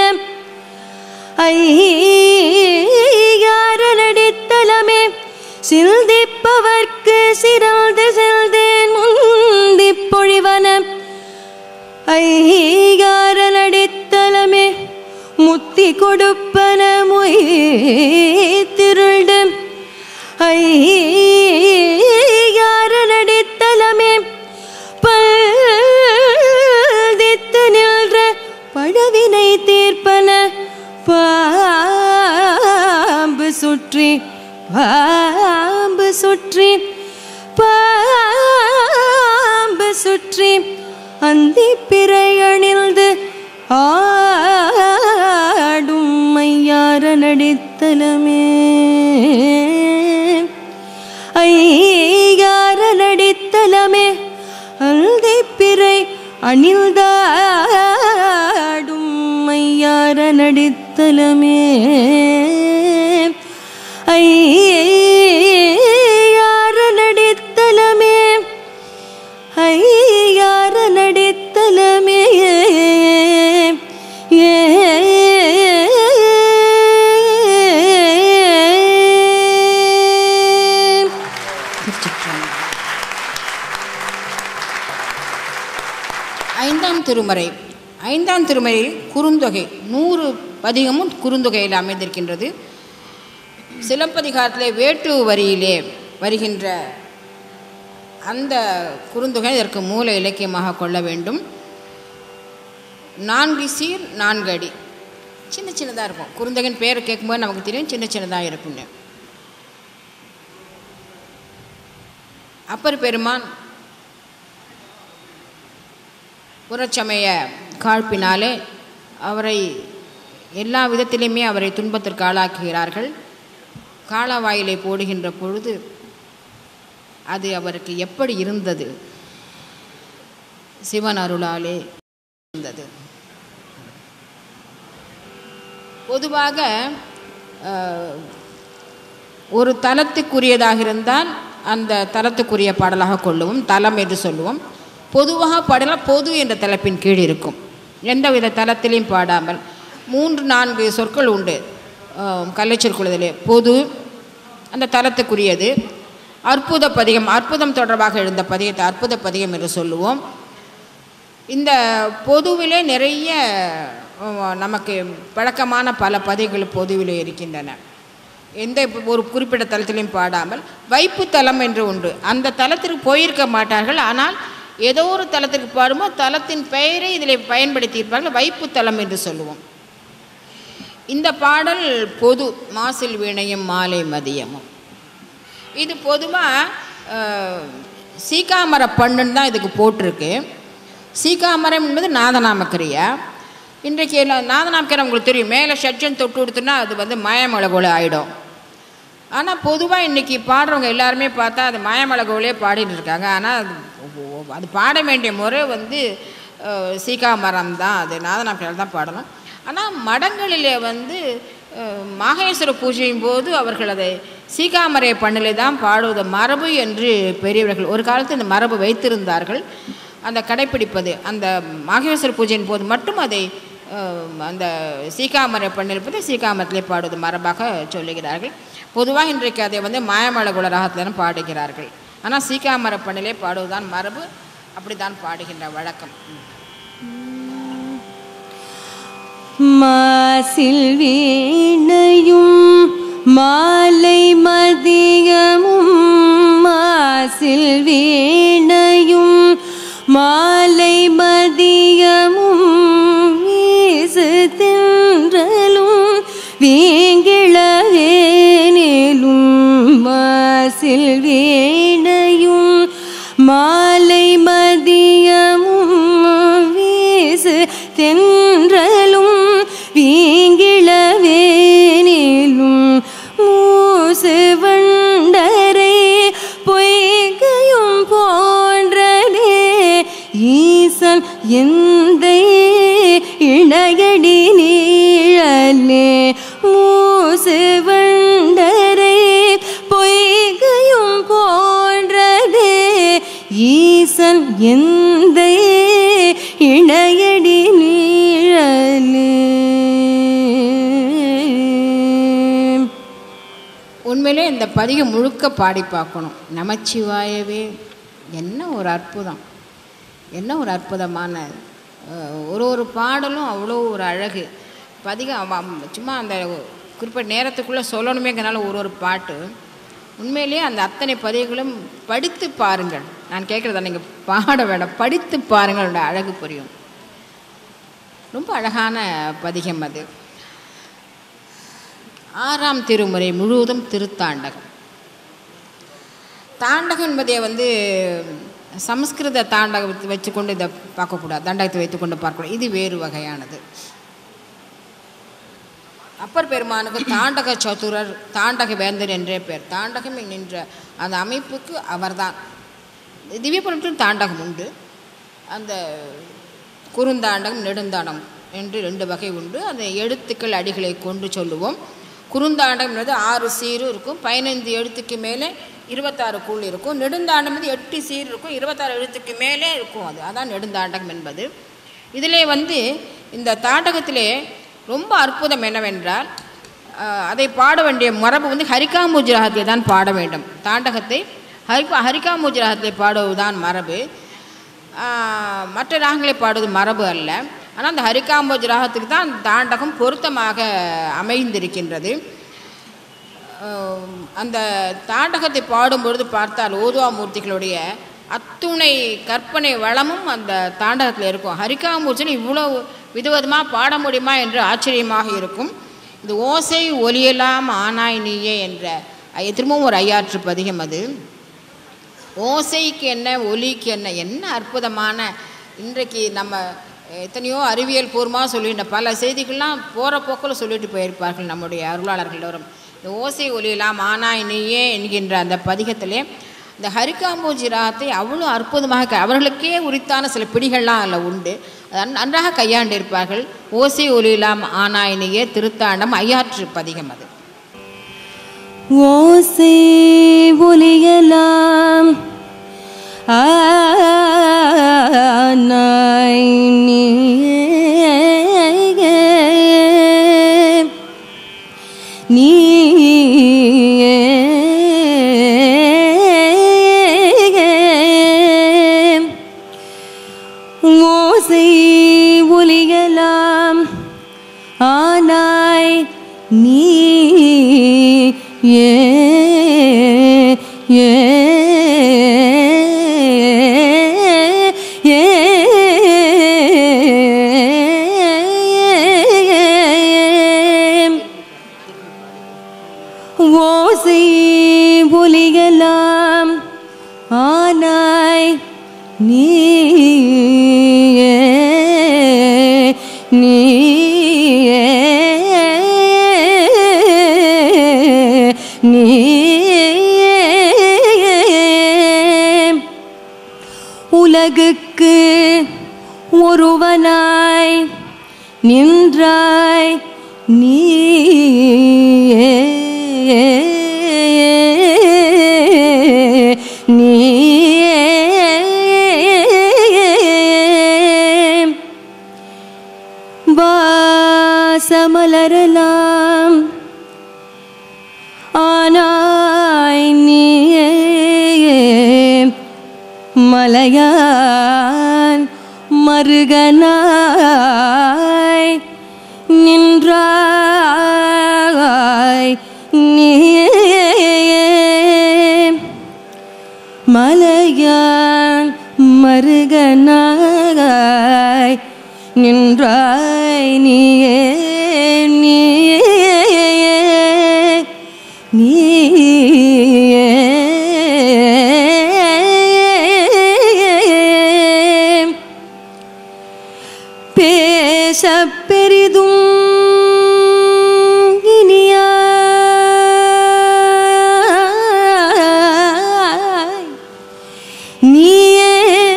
ஐயார நடித்தலமே சிந்திப்பவர்க்கு சிறந்து செல்தேன் முந்தி பொழிவன ஐயார நடித்தலமே முத்தி கொடுப்பன மொய் திருண்டு ஐயார நடித்தலமே பல்தித்து நின்ற பழவினை தீர்ப்பன பாம்பு சுற்றி பாம்பு சுற்றி பாம்பு சுற்றி அந்தி பிறை அணிந்து ஆடும் மையார நடித்தலமே ஐயார நடித்தலமே அந்தி பிறை அணில்தாடும் மையார நடித்தலமே ஐயார நடித்தலமே ஐயார நடித்தலமே ஐந்தாம் திருமறை ஐந்தாம் திருமறையில் குறுந்தொகை நூறு பதிகமும் குறுந்தொகையில் அமைந்திருக்கின்றது சிலப்பதிகாரத்திலே வேட்டு வரியிலே வருகின்ற அந்த குறுந்தொகை இதற்கு மூல இலக்கியமாக கொள்ள வேண்டும் நான்கு சீர் நான்கு அடி சின்ன சின்னதாக இருக்கும் குறுந்தொகையின் பேர் கேட்கும்போது நமக்கு தெரியும் சின்ன சின்னதாக இருக்கும்னு அப்பர் பெருமான் புறச்சமய காழ்ப்பினாலே அவரை எல்லா விதத்திலுமே அவரை துன்பத்திற்கு ஆளாக்குகிறார்கள் காலவாயிலை போடுகின்ற பொழுது அது அவருக்கு எப்படி இருந்தது சிவன் அருளாலே இருந்தது பொதுவாக அஹ், ஒரு தலத்துக்குரியதாக இருந்தால் அந்த தலத்துக்குரிய பாடலாக கொள்ளுவோம் தலம் என்று சொல்லுவோம் பொதுவாக பாடலாம் பொது என்ற தலைப்பின் கீழ் இருக்கும் எந்தவித தலத்திலையும் பாடாமல் மூன்று நான்கு சொற்கள் உண்டு அஹ், கலைச்சொற்குழுதிலே பொது அந்த தலத்துக்குரியது அற்புத பதிகம் அற்புதம் தொடர்பாக எழுந்த பதிகத்தை அற்புத பதிகம் என்று சொல்லுவோம் இந்த பொதுவிலே நிறைய அஹ், நமக்கு பழக்கமான பல பதிகள் பொதுவிலே இருக்கின்றன எந்த இப்ப ஒரு குறிப்பிட்ட தலத்திலையும் பாடாமல் வைப்பு தலம் என்று உண்டு அந்த தலத்திற்கு போயிருக்க மாட்டார்கள் ஆனால் ஏதோ ஒரு தலத்திற்கு பாடும்போது தலத்தின் பெயரை இதில் பயன்படுத்தியிருப்பார்கள் வைப்பு தலம் என்று சொல்லுவோம் இந்த பாடல் பொது மாசில் வீணையும் மாலை மதியமும் இது பொதுவாக சீக்காமர பண்ணுன்னு தான் இதுக்கு போட்டிருக்கு சீக்காமரம் என்பது நாதநாமக்கிரியா இன்றைக்கு எல்லாம் நாதநாமக்கிரம் உங்களுக்கு தெரியும் மேலே ஷட்ஜன் தொட்டு கொடுத்தோன்னா அது வந்து மயமலை போல ஆகிடும் ஆனால் பொதுவாக இன்றைக்கி பாடுறவங்க எல்லாருமே பார்த்தா அது மாயமலை கோவிலே பாடிட்டு இருக்காங்க ஆனால் அது அது பாட வேண்டிய முறை வந்து அஹ், சீகாமரம் தான் அது நாதனாப்பியால் தான் பாடணும் ஆனால் மடங்களிலே வந்து அஹ், மாகேஸ்வர பூஜையும் போது அவர்கள் அதை சீகாமரை பண்ணிலே தான் பாடுவது மரபு என்று பெரியவர்கள் ஒரு காலத்தில் இந்த மரபு வைத்திருந்தார்கள் அந்த கடைப்பிடிப்பது அந்த மாகேஸ்வர பூஜையின் போது மட்டும் அதை அஹ், அந்த சீகாமரை பண்ணிருப்பதை சீகாமரத்திலே பாடுவது மரபாக சொல்லுகிறார்கள் பொதுவாக இன்றைக்கு அதை வந்து மாயமலை குல ராகத்தில் பாடுகிறார்கள் ஆனால் சீகாமர பண்ணிலே பாடுவதுதான் மரபு அப்படித்தான் பாடுகின்ற வழக்கம் மாசில் வீணையும் மாலை மதியமும் மாசில் வீணையும் மாலை மதியமும் வீசு தின்றலும் வீங்கிழவேனிலும் மாசில் வீணையும் மாலை மதியமும் வீசு தென்றலும் வீங்கிழவேனிலும் மூசு வண்டரை பொய்கையும் போன்றதே ஈசன் எந்தை இணையடி நீழலே மூசு வண்டரை பொய்கையும் போன்றதே ஈசன் எந்தை இணையடி நீழலே உண்மையிலே இந்த பதிகம் முழுக்க பாடி பார்க்கணும் நமச்சிவாயவே என்ன ஒரு அற்புதம் என்ன ஒரு அற்புதமான அஹ், ஒரு ஒரு பாடலும் அவ்வளோ ஒரு அழகு பதிகம் அவ- அம்- சும்மா அந்த குறிப்பிட்ட நேரத்துக்குள்ளே சொல்லணுமேங்கிறனால ஒரு ஒரு பாட்டு உண்மையிலேயே அந்த அத்தனை பதிகங்களும் படித்து பாருங்கள் நான் கேட்குறத நீங்கள் பாட வேண்டாம் படித்து பாருங்கள் அதோட அழகு புரியும் ரொம்ப அழகான பதிகம் அது ஆறாம் திருமுறை முழுவதும் திருத்தாண்டகம் தாண்டகம் என்பதை வந்து சமஸ்கிருத தாண்டகத்தை வச்சுக்கொண்டு இதை பார்க்கக்கூடாது தாண்டகத்தை வைத்துக்கொண்டு பார்க்கக்கூடாது இது வேறு வகையானது அப்பர் பெருமானுக்கு தாண்டக சதுரர் தாண்டக வேந்தர் என்றே பேர் தாண்டகம் என்கின்ற அந்த அமைப்புக்கு அவர்தான் திவ்யபுரத்தில் தாண்டகம் உண்டு அந்த குறுந்தாண்டகம் நெடுந்தாண்டம் என்று ரெண்டு வகை உண்டு அந்த எழுத்துக்கள் அடிகளை கொண்டு சொல்லுவோம் குறுந்தாண்டம் என்பது ஆறு சீரு இருக்கும் பதினைந்து எழுத்துக்கு மேலே இருபத்தாறு கூழ் இருக்கும் நெடுந்தாண்டம் வந்து எட்டு சீர் இருக்கும் இருபத்தாறு எழுத்துக்கு மேலே இருக்கும் அது அதான் நெடுந்தாண்டகம் என்பது இதிலே வந்து இந்த தாண்டகத்திலே ரொம்ப அற்புதம் என்னவென்றால் ஆஹ், அதை பாட வேண்டிய மரபு வந்து ஹரிகாம்பூஜ் ராகத்தை தான் பாட வேண்டும் தாண்டகத்தை ஹரிகா ஹரிகாம்பூஜ் ராகத்தை பாடுவதுதான் மரபு ஆஹ், மற்ற ராகங்களை பாடுவது மரபு அல்ல ஆனால் அந்த ஹரிகாம்போஜ் ராகத்துக்கு தான் தாண்டகம் பொருத்தமாக அமைந்திருக்கின்றது ஆஹ், அந்த தாண்டகத்தை பாடும்பொழுது பார்த்தால் ஓதுவா மூர்த்திகளுடைய அத்துணை கற்பனை வளமும் அந்த தாண்டகத்தில் இருக்கும் ஹரிகாம்பூஜில் இவ்வளோ விதவிதமாக பாட முடியுமா என்று ஆச்சரியமாக இருக்கும் இந்த ஓசை ஒலியெல்லாம் ஆனாய் நீயே என்ற ஐ- திரும்பவும் ஒரு ஐயாற்று பதிகம் அது ஓசைக்கு என்ன ஒலிக்கு என்ன என்ன அற்புதமான இன்றைக்கு நம்ம எத்தனையோ அறிவியல் பூர்வமாக சொல்லிட்ட பல செய்திகள்லாம் போகிற போக்கில் சொல்லிட்டு போயிருப்பார்கள் நம்முடைய அருளாளர்கள் எல்லோரும் இந்த ஓசை ஒலியெல்லாம் ஆனாய் நீயே என்கின்ற அந்த பதிகத்திலே இந்த ஹரிகாம்போஜி ராகத்தை அவ்வளோ அற்புதமாக க- அவர்களுக்கே உரித்தான சில பிடிகள்லாம் அதில் உண்டு அதை நன்- நன்றாக கையாண்டிருப்பார்கள் ஓசை ஒலியெல்லாம் ஆனாய் நீயே திருத்தாண்டம் ஐயாற்று பதிகம் அது ஓசை ஒலியலாம் ஆனாய் நீயே. நீயே ஓசை ஒலியலாம் ஆனாய் நீ ஏ ஏ ஏ ஓசை ஒலியலாம் ஆனாய் நீயே நீயே உலகுக்கு ஒருவனாய் நின்றாய் நீயே நீயே வாசமலரலாம் ஆனாய் நீயே மலையான் மருகனாய் நின்றாய் நீயே மலையான் மருகனாய் நின்றாய் நீயே நீயே நீயே பேச பெரிதும் இனியாய் நீயே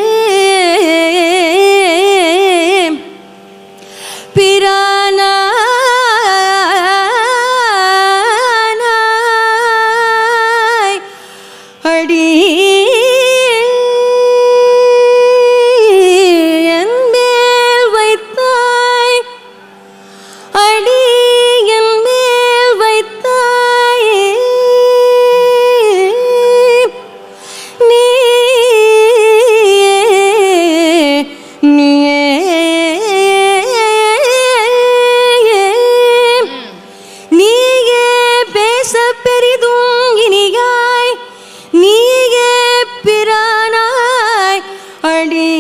பிரானாய் அடி என் மேல் வைத்தாய் அடி என் மேல் வைத்தாய் நீயே நீயே நீயே பேச பெரிதும் இனியாய் நீயே பிரானாய் அடி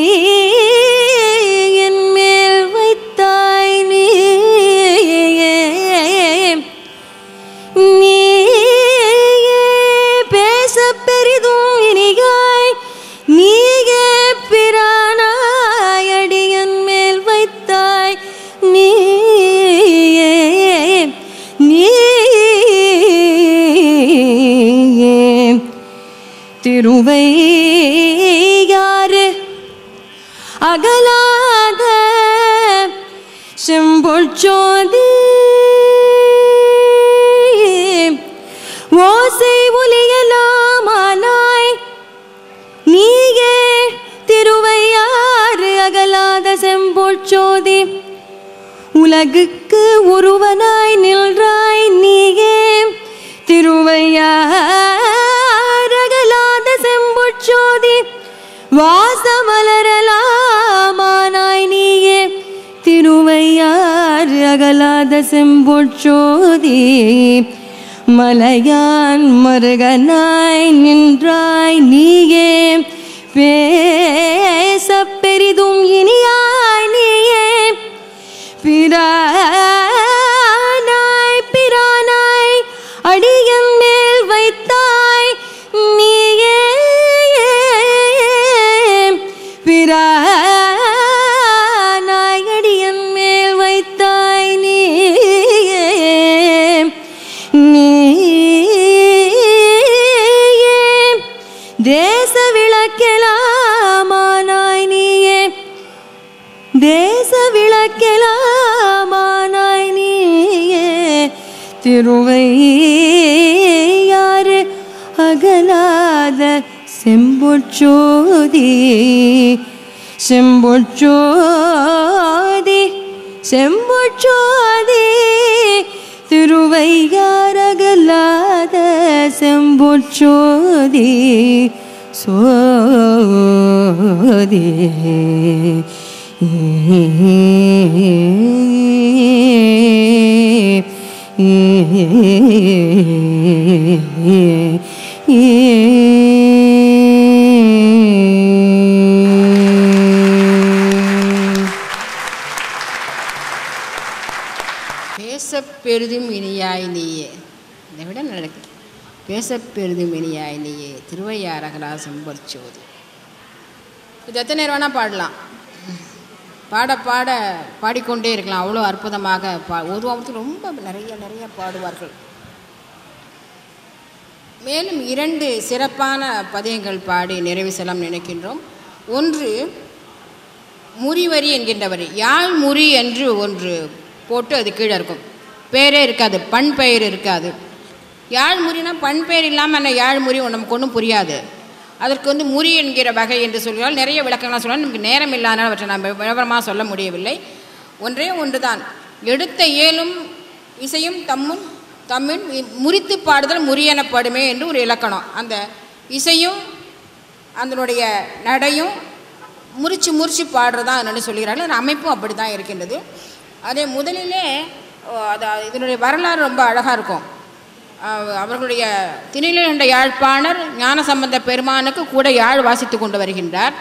என் மேல் வைத்தாய் நீயே நீயே பேச பெரிதும் இனியாய் நீயே பிரானாய் அடியன் மேல் வைத்தாய் நீயே நீயே திருவையாறு அகலாத செம்பொற்சோதி ஓசை ஒலியலாமானாய் நீயே திருவையாறு அகலாத செம்பொற்சோதி உலகுக்கு ஒருவனாய் நின்றாய் நீயே திருவையாரகலாத செம்பொற்சோதி வாசமலரலாமானாய் நீயே திருவையார் அகலாத செம்பொற்சோதி மலையான் மருகனாய் நின்றாய் நீயே பேச பெரிதும் இனியாய் நீயே பிரானாய் பிரானாய் அடியன் மேல் வைத்தாய் நீயே பிரானாய் அடியன் மேல் வைத்தாய் நீயே நீயே தேச விளக்கெலாமானாய் நீயே தேச விளக்கெலாமானாய் நீயே திருவையாறு அகலாத செம்பொற்றோதி செம்பொற்றோதி செம்பொற்றோதி திருவையாரகலாத செம்பொற்றோதி சோதி பேச பெரிதும் இனியாய் நீயே இதை விட நடக்குது பேச பெரிதும் இனியாய் நீயே திருவையாரகலா செம்பற்சோதி இது எத்தனை நேரம் வேணால் பாடலாம் பாட பாட பாடிக்கொண்டே இருக்கலாம் அவ்வளோ அற்புதமாக பா ஓதுவாமத்தில் ரொம்ப நிறைய நிறைய பாடுவார்கள் மேலும் இரண்டு சிறப்பான பதியங்கள் பாடி நிறைவு செல்லாம் நினைக்கின்றோம் ஒன்று முறிவரி என்கின்ற வரி யாழ் முறி என்று ஒன்று போட்டு அது கீழே இருக்கும் பேரே இருக்காது பண் பெயர் இருக்காது யாழ் முறினா பண் பெயர் இல்லாமல் அந்த யாழ் முறி நமக்கு ஒன்றும் புரியாது அதற்கு வந்து முறி என்கிற வகை என்று சொல்கிறால் நிறைய விளக்கங்களாக சொல்லலாம் நமக்கு நேரம் இல்லாதனால அவற்றை நான் விவரமாக சொல்ல முடியவில்லை ஒன்றே ஒன்றுதான் எடுத்த ஏலும் இசையும் தம்மும் தமிழ் முறித்து பாடுதல் முறியெனப்படுமே என்று ஒரு இலக்கணம் அந்த இசையும் அதனுடைய நடையும் முறிச்சு முறிச்சு பாடுறதா என்னென்னு சொல்கிறார்கள் அந்த அமைப்பும் அப்படி தான் இருக்கின்றது அதே முதலிலே ஓ, அது இதனுடைய வரலாறு ரொம்ப அழகாக இருக்கும் அவ- அவர்களுடைய திணிலில் என்ற யாழ்ப்பாணர் ஞானசம்பந்த பெருமானுக்கு கூட யாழ் வாசித்து கொண்டு வருகின்றார்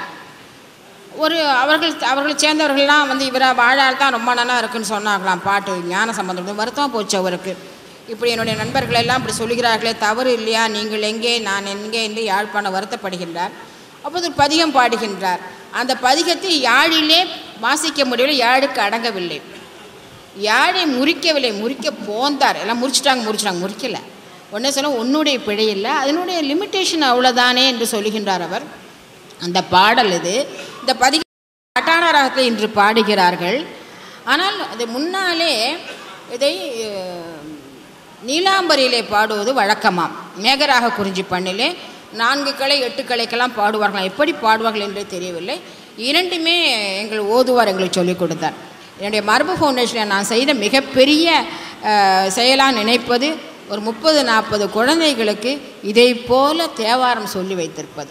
ஒரு அவர்கள் அவர்களை சேர்ந்தவர்கள்லாம் வந்து இவரை வாழால் தான் ரொம்ப நல்லா இருக்குன்னு சொன்னாங்களாம் பாட்டு ஞான சம்பந்தம் வருத்தமாக போச்சு அவருக்கு இப்படி என்னுடைய நண்பர்கள் எல்லாம் இப்படி சொல்கிறார்களே தவறு இல்லையா நீங்கள் எங்கே நான் எங்கே என்று யாழ்ப்பாணம் வருத்தப்படுகின்றார் அப்போது ஒரு பதிகம் பாடுகின்றார் அந்த பதிகத்தை யாழிலே வாசிக்க முடியவில்லை யாழுக்கு அடங்கவில்லை யாழை முறிக்கவில்லை முறிக்க போந்தார் எல்லாம் முறிச்சிட்டாங்க முறிச்சிட்டாங்க முறிக்கலை உடனே சொல்ல உன்னுடைய பிழை இல்லை அதனுடைய லிமிட்டேஷன் அவ்வளோதானே என்று சொல்லுகின்றார் அவர் அந்த பாடல் இது இந்த பதிக அட்டான ராகத்தை இன்று பாடுகிறார்கள் ஆனால் அது முன்னாலே இதை அஹ், நீலாம்பரியிலே பாடுவது வழக்கமாம் மேகராக குறிஞ்சி பண்ணிலே நான்கு கிளை எட்டு கிளைக்கெல்லாம் பாடுவார்களாம் எப்படி பாடுவார்கள் என்றே தெரியவில்லை இரண்டுமே எங்கள் ஓதுவார் எங்களுக்கு சொல்லிக் கொடுத்தார் என்னுடைய மரபு ஃபவுண்டேஷனில் நான் செய்த மிகப்பெரிய அஹ், செயலாக நினைப்பது ஒரு முப்பது நாற்பது குழந்தைகளுக்கு இதை போல தேவாரம் சொல்லி வைத்திருப்பது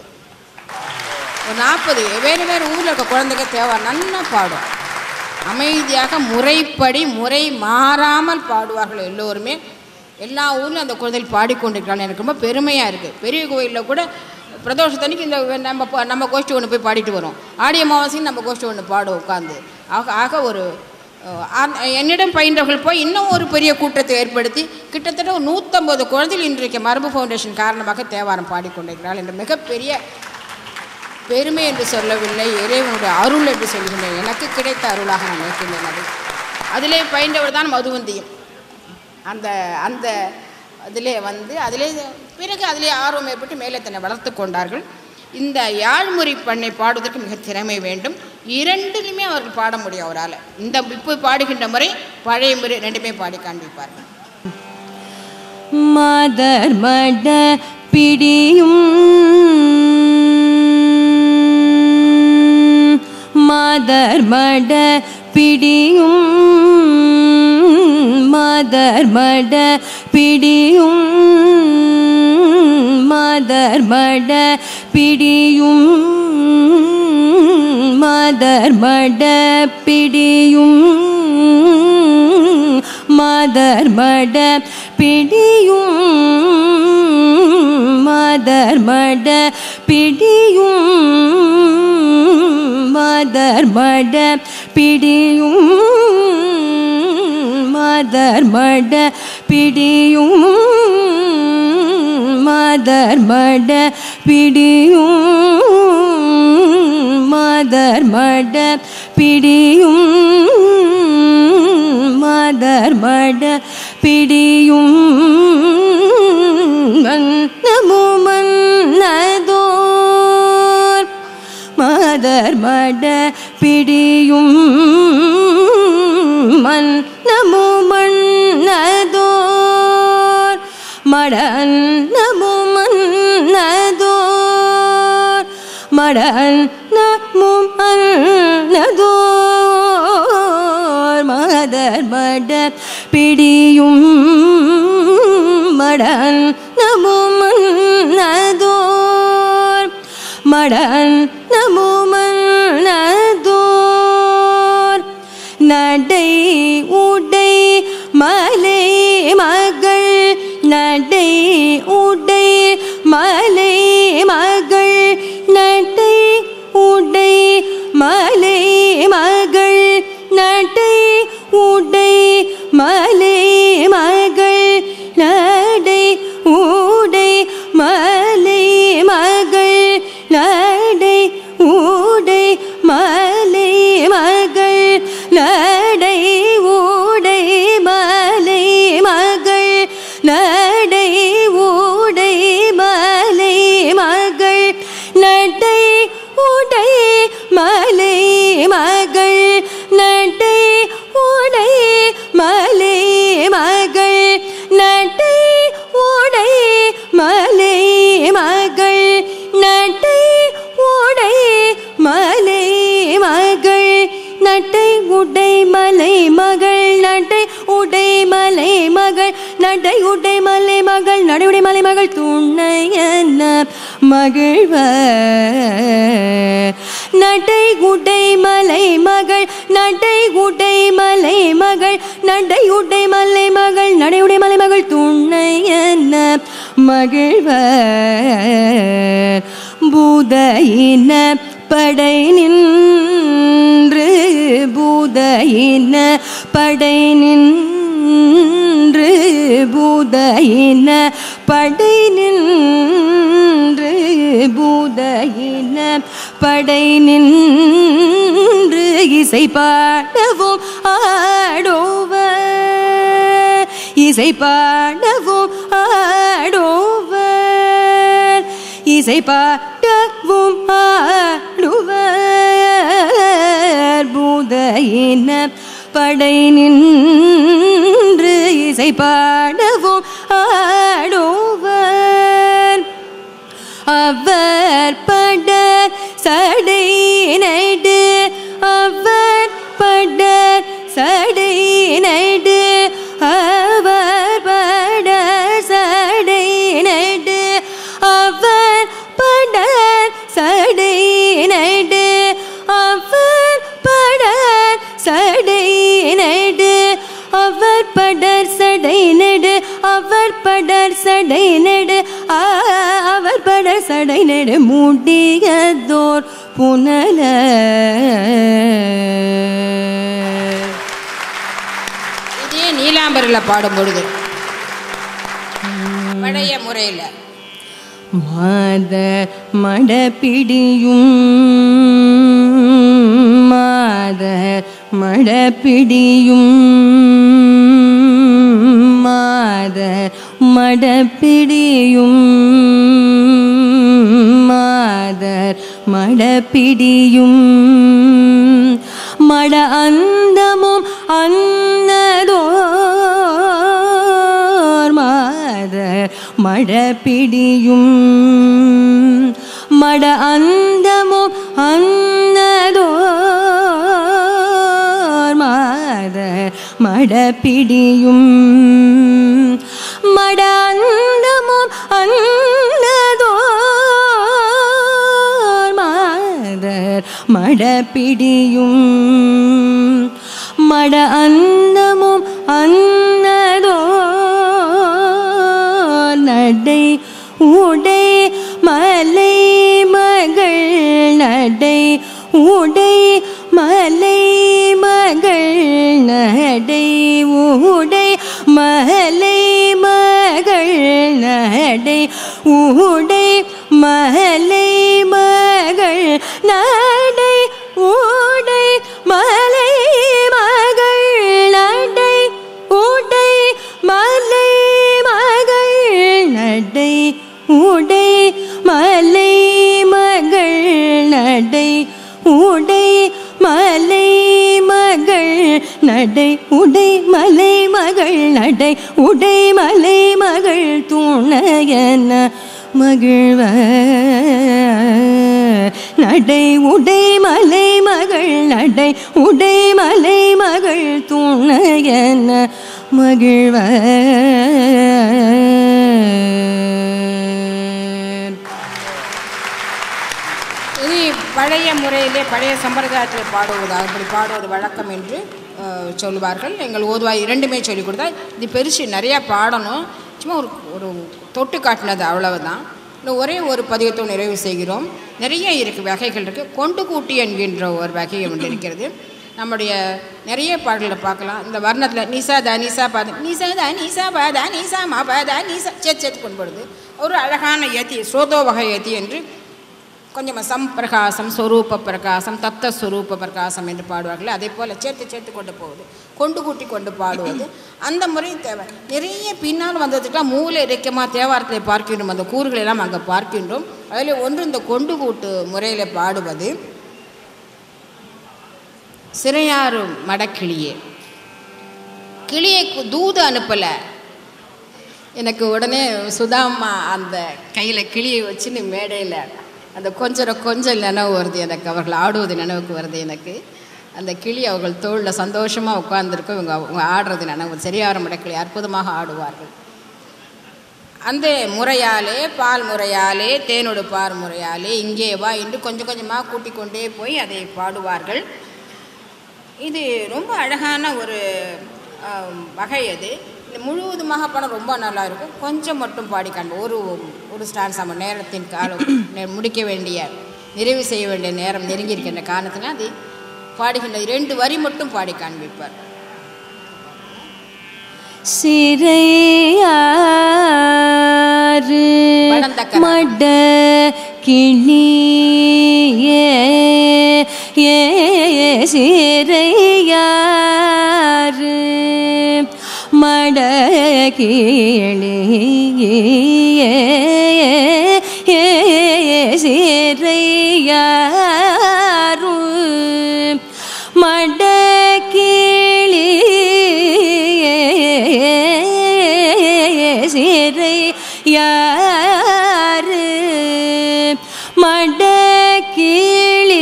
ஒரு நாற்பது வேறு வேறு ஊரில் இருக்க குழந்தைங்க தேவை நல்லா பாடும் அமைதியாக முறைப்படி முறை மாறாமல் பாடுவார்கள் எல்லோருமே எல்லா ஊர்லையும் அந்த குழந்தைகள் பாடிக்கொண்டிருக்கிறாங்க எனக்கு ரொம்ப பெருமையாக இருக்குது பெரிய கோயிலில் கூட பிரதோஷத்தன்னைக்கு இந்த நம்ம பா- நம்ம கோஷ்டி ஒன்று போய் பாடிட்டு வரோம் ஆடி அமாவாசையும் நம்ம கோஷ்டி ஒன்று பாடும் உட்காந்து ஆக ஆக ஒரு அஹ், ஆ- என்னிடம் பயின்றவர்கள் போய் இன்னும் ஒரு பெரிய கூட்டத்தை ஏற்படுத்தி கிட்டத்தட்ட ஒரு நூற்றம்பது குழந்தைகள் இன்றைக்கு மரபு ஃபவுண்டேஷன் காரணமாக தேவாரம் பாடிக்கொண்டிருக்கிறார்கள் என்ற மிகப்பெரிய பெருமை என்று சொல்லவில்லை இறைவனுடைய அருள் என்று சொல்கின்றேன் எனக்கு கிடைத்த அருளாக நான் நினைக்கின்றேன் அது அதிலே பயின்றவர் தான் மதுவந்தியும் அந்த அந்த அதிலே வந்து அதிலே பிறகு அதிலே ஆர்வம் ஏற்பட்டு மேலே தன்னை வளர்த்து கொண்டார்கள் இந்த யாழ்முறை பண்ணை பாடுவதற்கு மிக திறமை வேண்டும் இரண்டிலுமே அவர்கள் பாட முடியும் அவரால் இந்த இப்போ பாடுகின்ற முறை பழைய முறை ரெண்டுமே பாடி காண்பிப்பார்கள் மாதர் மட பிடியும் மாதர் மட பிடியும் மாதர் மட பிடியும் மாதர் மட பிடியும் மாதர் மட பிடியும் மாதர் மட பிடியும் மாதர் மட பிடியும் மாதர் மட பிடியும் மாதர் மட பிடியும் மாதர் மட பிடியும் மாதர் மட பிடியும் மாதர் மட பிடியும் மன்னமு மன்னதோர் மாதர் மட பிடியும் மன்னமு மன்னதோர் மடன்னமு மன்னதோர் மடன்னமு மன்னதோர் மாதர் மட பிடியும் மடன் நமோ மன்னதோர் மடன் நமோ மன்னதோர் நடை உடை மலை மகள் நடை உடை மலை மகள் நடை உடை மலை மகள் நடை உடை மலை மகள் நடை உடை மலை மகள் நடை உடை மலை மகள் நடை உடை மலை மகள் நடை உடை மலை மகள் நடை உடை மலை மகள் நடை உடை மலை மகள் துணை என்ன மகிழ்வ நடை உடை மலை மகள் நடை உடை மலை மகள் நடை உடை மலை மகள் நடை உடை மலை மகள் துணை என்ன மகிழ்வ பூதையின படை நின்று பூதையின படை நின்று பூதையின படை நின்று பூதையின படை நின்று இசை பாடவும் ஆடோவர் இசை பாடவும் ஆடோவர் இசை பாடவும் ஆடுவர் பூதையின படை நின்று இசை பாடவும் ஆடுவர் அவர் பட சடை நடு அவர் பட சடை நடு அவர் பட சடை நடு அவர் பட சடை நடு அவர் பட சடை நடு அவர் படர் சடை நெடு அவர் படர் சடை நெடு ஆ, அவர் படர் சடை நெடு முடியதோர் புனல இதே நீலாம்பரில் பாடும் பொழுது பழைய முறையில் மாத மடப்பிடியும் மாத மடப்பிடியும் மாத மடப்பிடியும் மாதர் மடப்பிடியும் மட அந்தமும் அன்னதோர் மாதர் மடப்பிடியும் மட அந்தமும் அன்னதோர் மாதர் மடப்பிடியும் மட அந்தமும் அன்னதோர் மாதர் மடப்பிடியும் மட அந்தமும் அன்னதோர் நடை உடை மலை மகள் நடை உடை மலை மகள் நடை உடை மலை மகள் நடை உடை மலை மகள் நடை உடை மலை மகள் நடை உடை மலை மகள் நடை உடை மலை மகள் நடை உடை மலை மகள் நடை உடை மலை மகள் நடை உடை மலை மகள் துணையன மகிழ்வ நடை உடை மலை மகள் நடை உடை மலை மகள் துணையன மகிழ்வ இனி பழைய முறையிலே பழைய சம்பிரதாயத்தில் பாடுவது அப்படி பாடுவது வழக்கம் என்று அஹ், சொல்லுவார்கள் எங்கள் ஓதுவாய் இரண்டுமே சொல்லிக் கொடுத்தா இது பெருசு நிறையா பாடணும் சும்மா ஒரு ஒரு தொட்டு காட்டினது அவ்வளவுதான் இன்னும் ஒரே ஒரு பதிவத்தை நிறைவு செய்கிறோம் நிறைய இருக்குது வகைகள் இருக்குது கொண்டு கூட்டி என்கின்ற ஒரு வகை ஒன்று இருக்கிறது நம்முடைய நிறைய பாடல்களை பார்க்கலாம் இந்த வர்ணத்தில் நிசா த நிசா பாத நிசா த நிசா பாதா நிசா மா பாதா நிசா சேர்த்து சேர்த்து கொண்டு போடுது ஒரு அழகான ஏத்தி ஸ்ரோதோ வகை ஏத்தி என்று கொஞ்சம் சம்பிரகாசம் ஸ்வரூப பிரகாசம் தத்த ஸ்வரூப பிரகாசம் என்று பாடுவார்கள் அதே போல் சேர்த்து சேர்த்து கொண்டு போகுது கொண்டு கூட்டி கொண்டு பாடுவது அந்த முறை தேவை நிறைய பின்னால் வந்ததுக்கெல்லாம் மூல இறக்கமாக தேவாரத்தில் பார்க்கின்றோம் அந்த கூறுகளை எல்லாம் அங்கே பார்க்கின்றோம் அதில் ஒன்று இந்த கொண்டு கூட்டு முறையில் பாடுவது சிறையாறு மடக்கிளியே கிளியை கு- தூது அனுப்பலை எனக்கு உடனே சுதாம்மா அந்த கையில் கிளியை வச்சுன்னு மேடையில் அந்த கொஞ்சம் கொஞ்சம் நினைவு வருது எனக்கு அவர்கள் ஆடுவது நினைவுக்கு வருது எனக்கு அந்த கிளி அவர்கள் தோளில் சந்தோஷமாக உட்கார்ந்துருக்கும் இவங்க அவங்க ஆடுறது நான் சரியார மடக்கிளி அற்புதமாக ஆடுவார்கள் அந்த முறையாலே பால் முறையாலே தேனோடு பால் முறையாலே இங்கே வா என்று கொஞ்சம் கொஞ்சமாக கூட்டிக் கொண்டே போய் அதை பாடுவார்கள் இது ரொம்ப அழகான ஒரு ஆம், வகை அது இது முழுவதுமாக படம் ரொம்ப நல்லா இருக்கும் கொஞ்சம் மட்டும் பாடி காண்போம் ஒரு ஒரு ஸ்டான்ஸ் நம்ம நேரத்தின் காலம் நே- முடிக்க வேண்டிய நிறைவு செய்ய வேண்டிய நேரம் நெருங்கி இருக்கின்ற காரணத்தினால் அது பாடுகின்ற இரண்டு வரி மட்டும் பாடி காண்பிப்பார் சிறையாறு பழந்தக்கரா. மட கிளியே ஏ சிறையாறு மட கிளியே ஏ சிறையாறு மடக்கிளி சிறை யாரு மடக்கிளி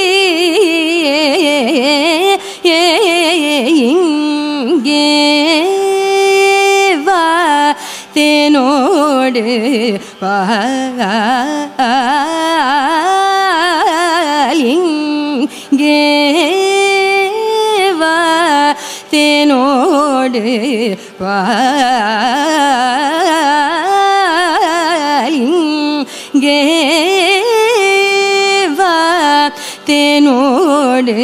இங்கே வா தேனோடு பால் இங்கே வா தேனோடு பால் இங்கே வா தேனோடு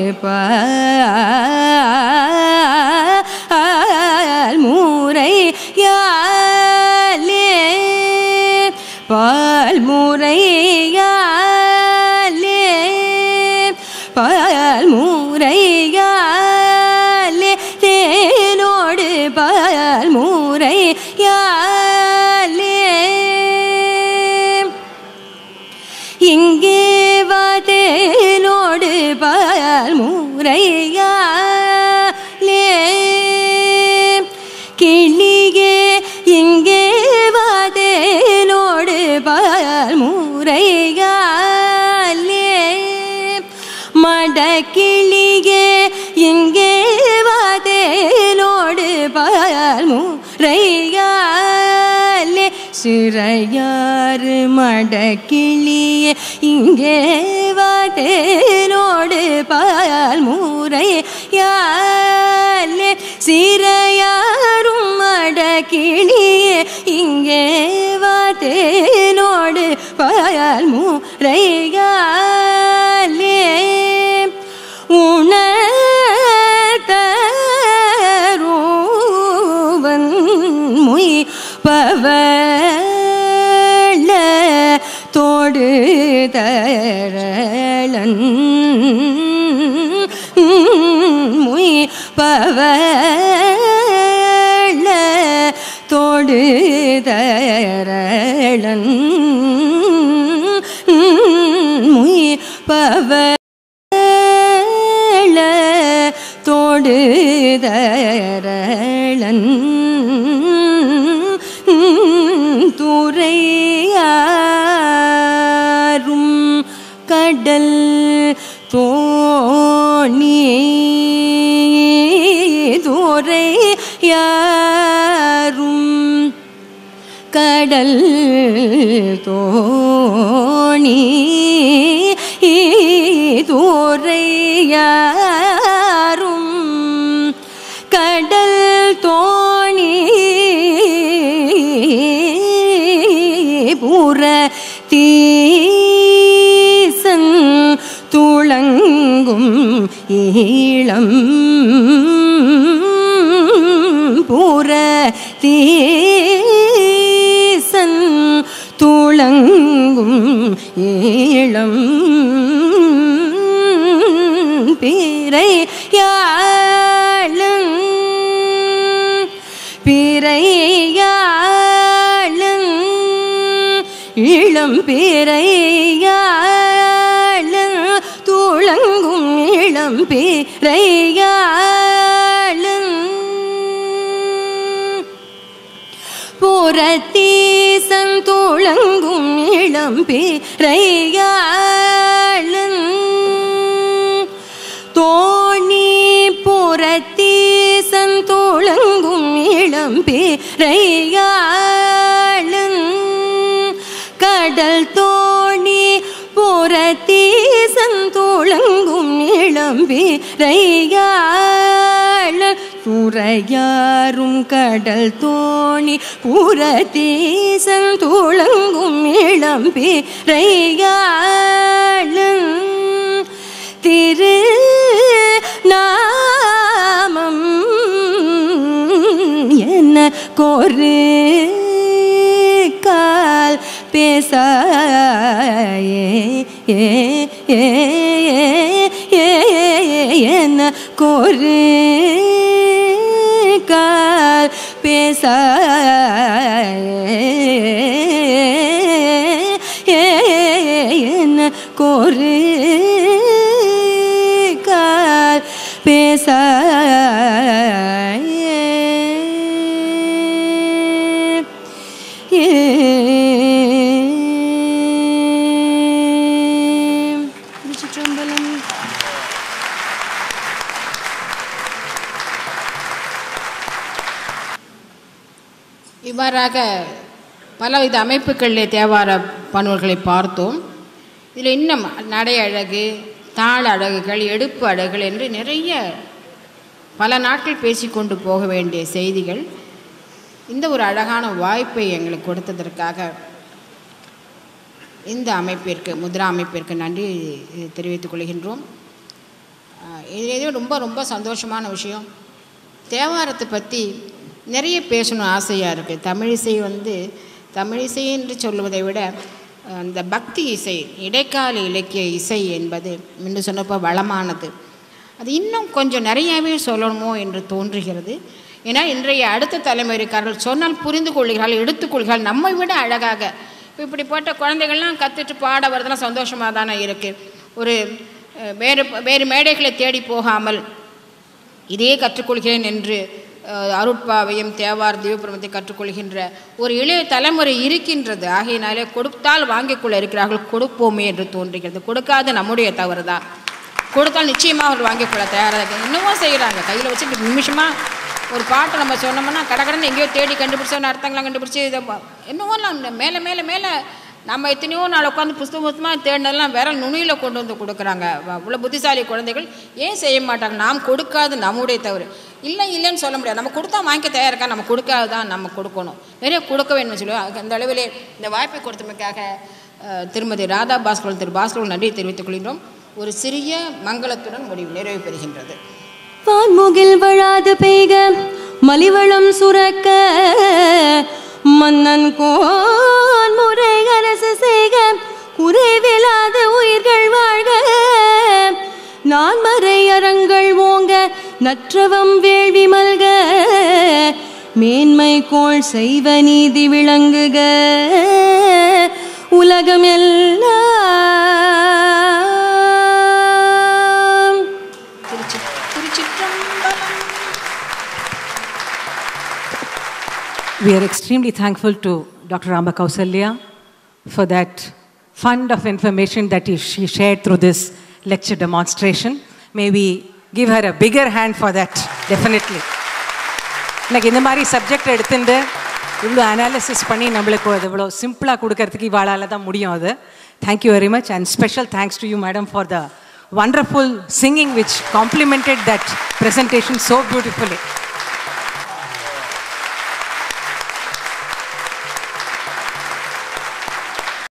பால் முறை யாலே பால் முறையாலே பால் முறையாலே தேனோடு பால் முறையாலே இங்கே வாதேனோடு பால் முறையாலே கிளியே இங்கே வாதேனோடு பால் முறையாலே மடக்கிளியே இங்கே வாதேனோடு பால் முறையாலே சிறையாறு மடக்கிளியே இங்கே வாதேனோடு பால் முறை யாலே சிறையாரும் மடக்கிளியே இங்கே வாதேனோடு பால் முறையாலே உணர்த்தருவன் முய் பவள தோடு தரளன் முய் பவள தோடு தரளன் முய் பவள தோடு தரளன் துறையாரும் கடல் தோணி துறையாரும் கடல் தோணி தோரையாரும் கடல் தோணி புற தீசன் துளங்கும் ஈழம் புற தீசன் துளங்கும் ஈழம் பிறை யாழும் பிறையாளும் இளம் பிறையாளும் துளங்கும் இளம் பிறையாளும் புறத்தீசன் துளங்கும் இளம் பிறையாளும் தோ இளம் பேரையாளும் கடல் தோணி புறத்தீசன் துளங்கும் இளம் பேரையாள் சுரையாரும் கடல் தோணி புறத்தீசன் துளங்கும் இளம் பேரையாளும் திரு நாமம் என்ன கொரு கால் பேசாயே ஏ ஏ ஏ என்ன கொரு கால் பேசாயே என்ன கொரு கால் பேசாயே திருச்சிற்றம்பலம் இவ்வாறாக பலவித அமைப்புகளிலே தேவார பணுவல்களை பார்த்தோம் இதில் இன்னும் நடை அழகு தாள அழகுகள் எடுப்பு அழகுகள் என்று நிறைய பல நாட்கள் பேசிக்கொண்டு போக வேண்டிய செய்திகள் இந்த ஒரு அழகான வாய்ப்பை எங்களுக்கு கொடுத்ததற்காக இந்த அமைப்பிற்கு முத்ரா அமைப்பிற்கு நன்றி தெரிவித்துக் கொள்கின்றோம் ஆஹ் இதுலேயே ரொம்ப ரொம்ப சந்தோஷமான விஷயம் தேவாரத்தை பற்றி நிறைய பேசணும் ஆசையாக இருக்குது தமிழிசை வந்து தமிழிசை என்று சொல்லுவதை விட அஹ், அந்த பக்தி இசை இடைக்கால இலக்கிய இசை என்பது முன்னு சொன்னப்போ வளமானது அது இன்னும் கொஞ்சம் நிறையாவே சொல்லணுமோ என்று தோன்றுகிறது ஏன்னா இன்றைய அடுத்த தலைமுறைக்காரர்கள் சொன்னால் புரிந்து கொள்கிறார்கள் எடுத்துக்கொள்கிறார்கள் நம்மை விட அழகாக இப்போ இப்படிப்பட்ட குழந்தைகள்லாம் கற்றுட்டு பாட வரதெல்லாம் சந்தோஷமாக தானே இருக்குது ஒரு அஹ், வேறு வேறு மேடைகளை தேடி போகாமல் இதையே கற்றுக்கொள்கிறேன் என்று அஹ், அருட்பாவையும் தேவார் தீபபிரமத்தை கற்றுக்கொள்கின்ற ஒரு இளைய தலைமுறை இருக்கின்றது ஆகையினாலே கொடுத்தால் வாங்கிக்கொள்ள இருக்கிறார்கள் கொடுப்போமே என்று தோன்றுகிறது கொடுக்காத நம்முடைய தவறு தான் கொடுத்தால் நிச்சயமாக அவர் வாங்கிக்கொள்ள தயாராக இருக்கு. இன்னமும் செய்கிறாங்க கையில் வச்சுட்டு நிமிஷமாக ஒரு பாட்டை நம்ம சொன்னோம்னா கடகடன்னு எங்கேயோ தேடி கண்டுபிடிச்சோன்னு அர்த்தங்களாம் கண்டுபிடிச்சி இதை ப- என்னவோலாம் இந்த மேலே மேலே மேலே நம்ம எத்தனையோ நாள் உட்காந்து புஸ்தகம் புஸ்தமாக தேடினதெல்லாம் விரல் நுனியில் கொண்டு வந்து கொடுக்குறாங்க அவ்வளோ புத்திசாலி குழந்தைகள் ஏன் செய்ய மாட்டாங்க நாம் கொடுக்காது நம்முடைய தவறு இல்லை இல்லைன்னு சொல்ல முடியாது நம்ம கொடுத்தா வாங்கிக்க தயாரிக்கா நம்ம கொடுக்காது தான் நம்ம கொடுக்கணும் நிறைய கொடுக்க வேணும்னு சொல்லுவோம் அந்த அளவிலே இந்த வாய்ப்பை கொடுத்தமைக்காக அஹ், திருமதி ராதா பாஸ்கரன் திரு பாஸ்கரன் நன்றி தெரிவித்துக் கொள்கின்றோம் ஒரு சிறிய மங்களத்துடன் முடிவு நிறைவு பெறுகின்றது வான்முகில் வழாது பெய்க மலிவளம் சுரக்க மன்னன் கோன் முறை அரசு செய்க குறைவில்லாத உயிர்கள் வாழ்க நான் மறை அறங்கள் ஓங்க நற்றவம் வேள்வி மல்க மேன்மை கோள் செய்வ நீதி விளங்குக உலகம் எல்லாம் திருச்சி திருச்சிற்றம்பலம் We are extremely thankful to Dr. Rama Kausalya for that fund of information that he- she shared through this lecture demonstration. May we give her a bigger hand for that, definitely. எனக்கு இந்த மாதிரி subject எடுத்துட்டு இவ்வளோ analysis பண்ணி நம்மளுக்கு அது இவ்வளோ சிம்பிளாக கொடுக்கறதுக்கு இவாளால் தான் முடியும் அது thank you very much and special thanks to you madam for the wonderful singing which complemented that presentation so beautifully.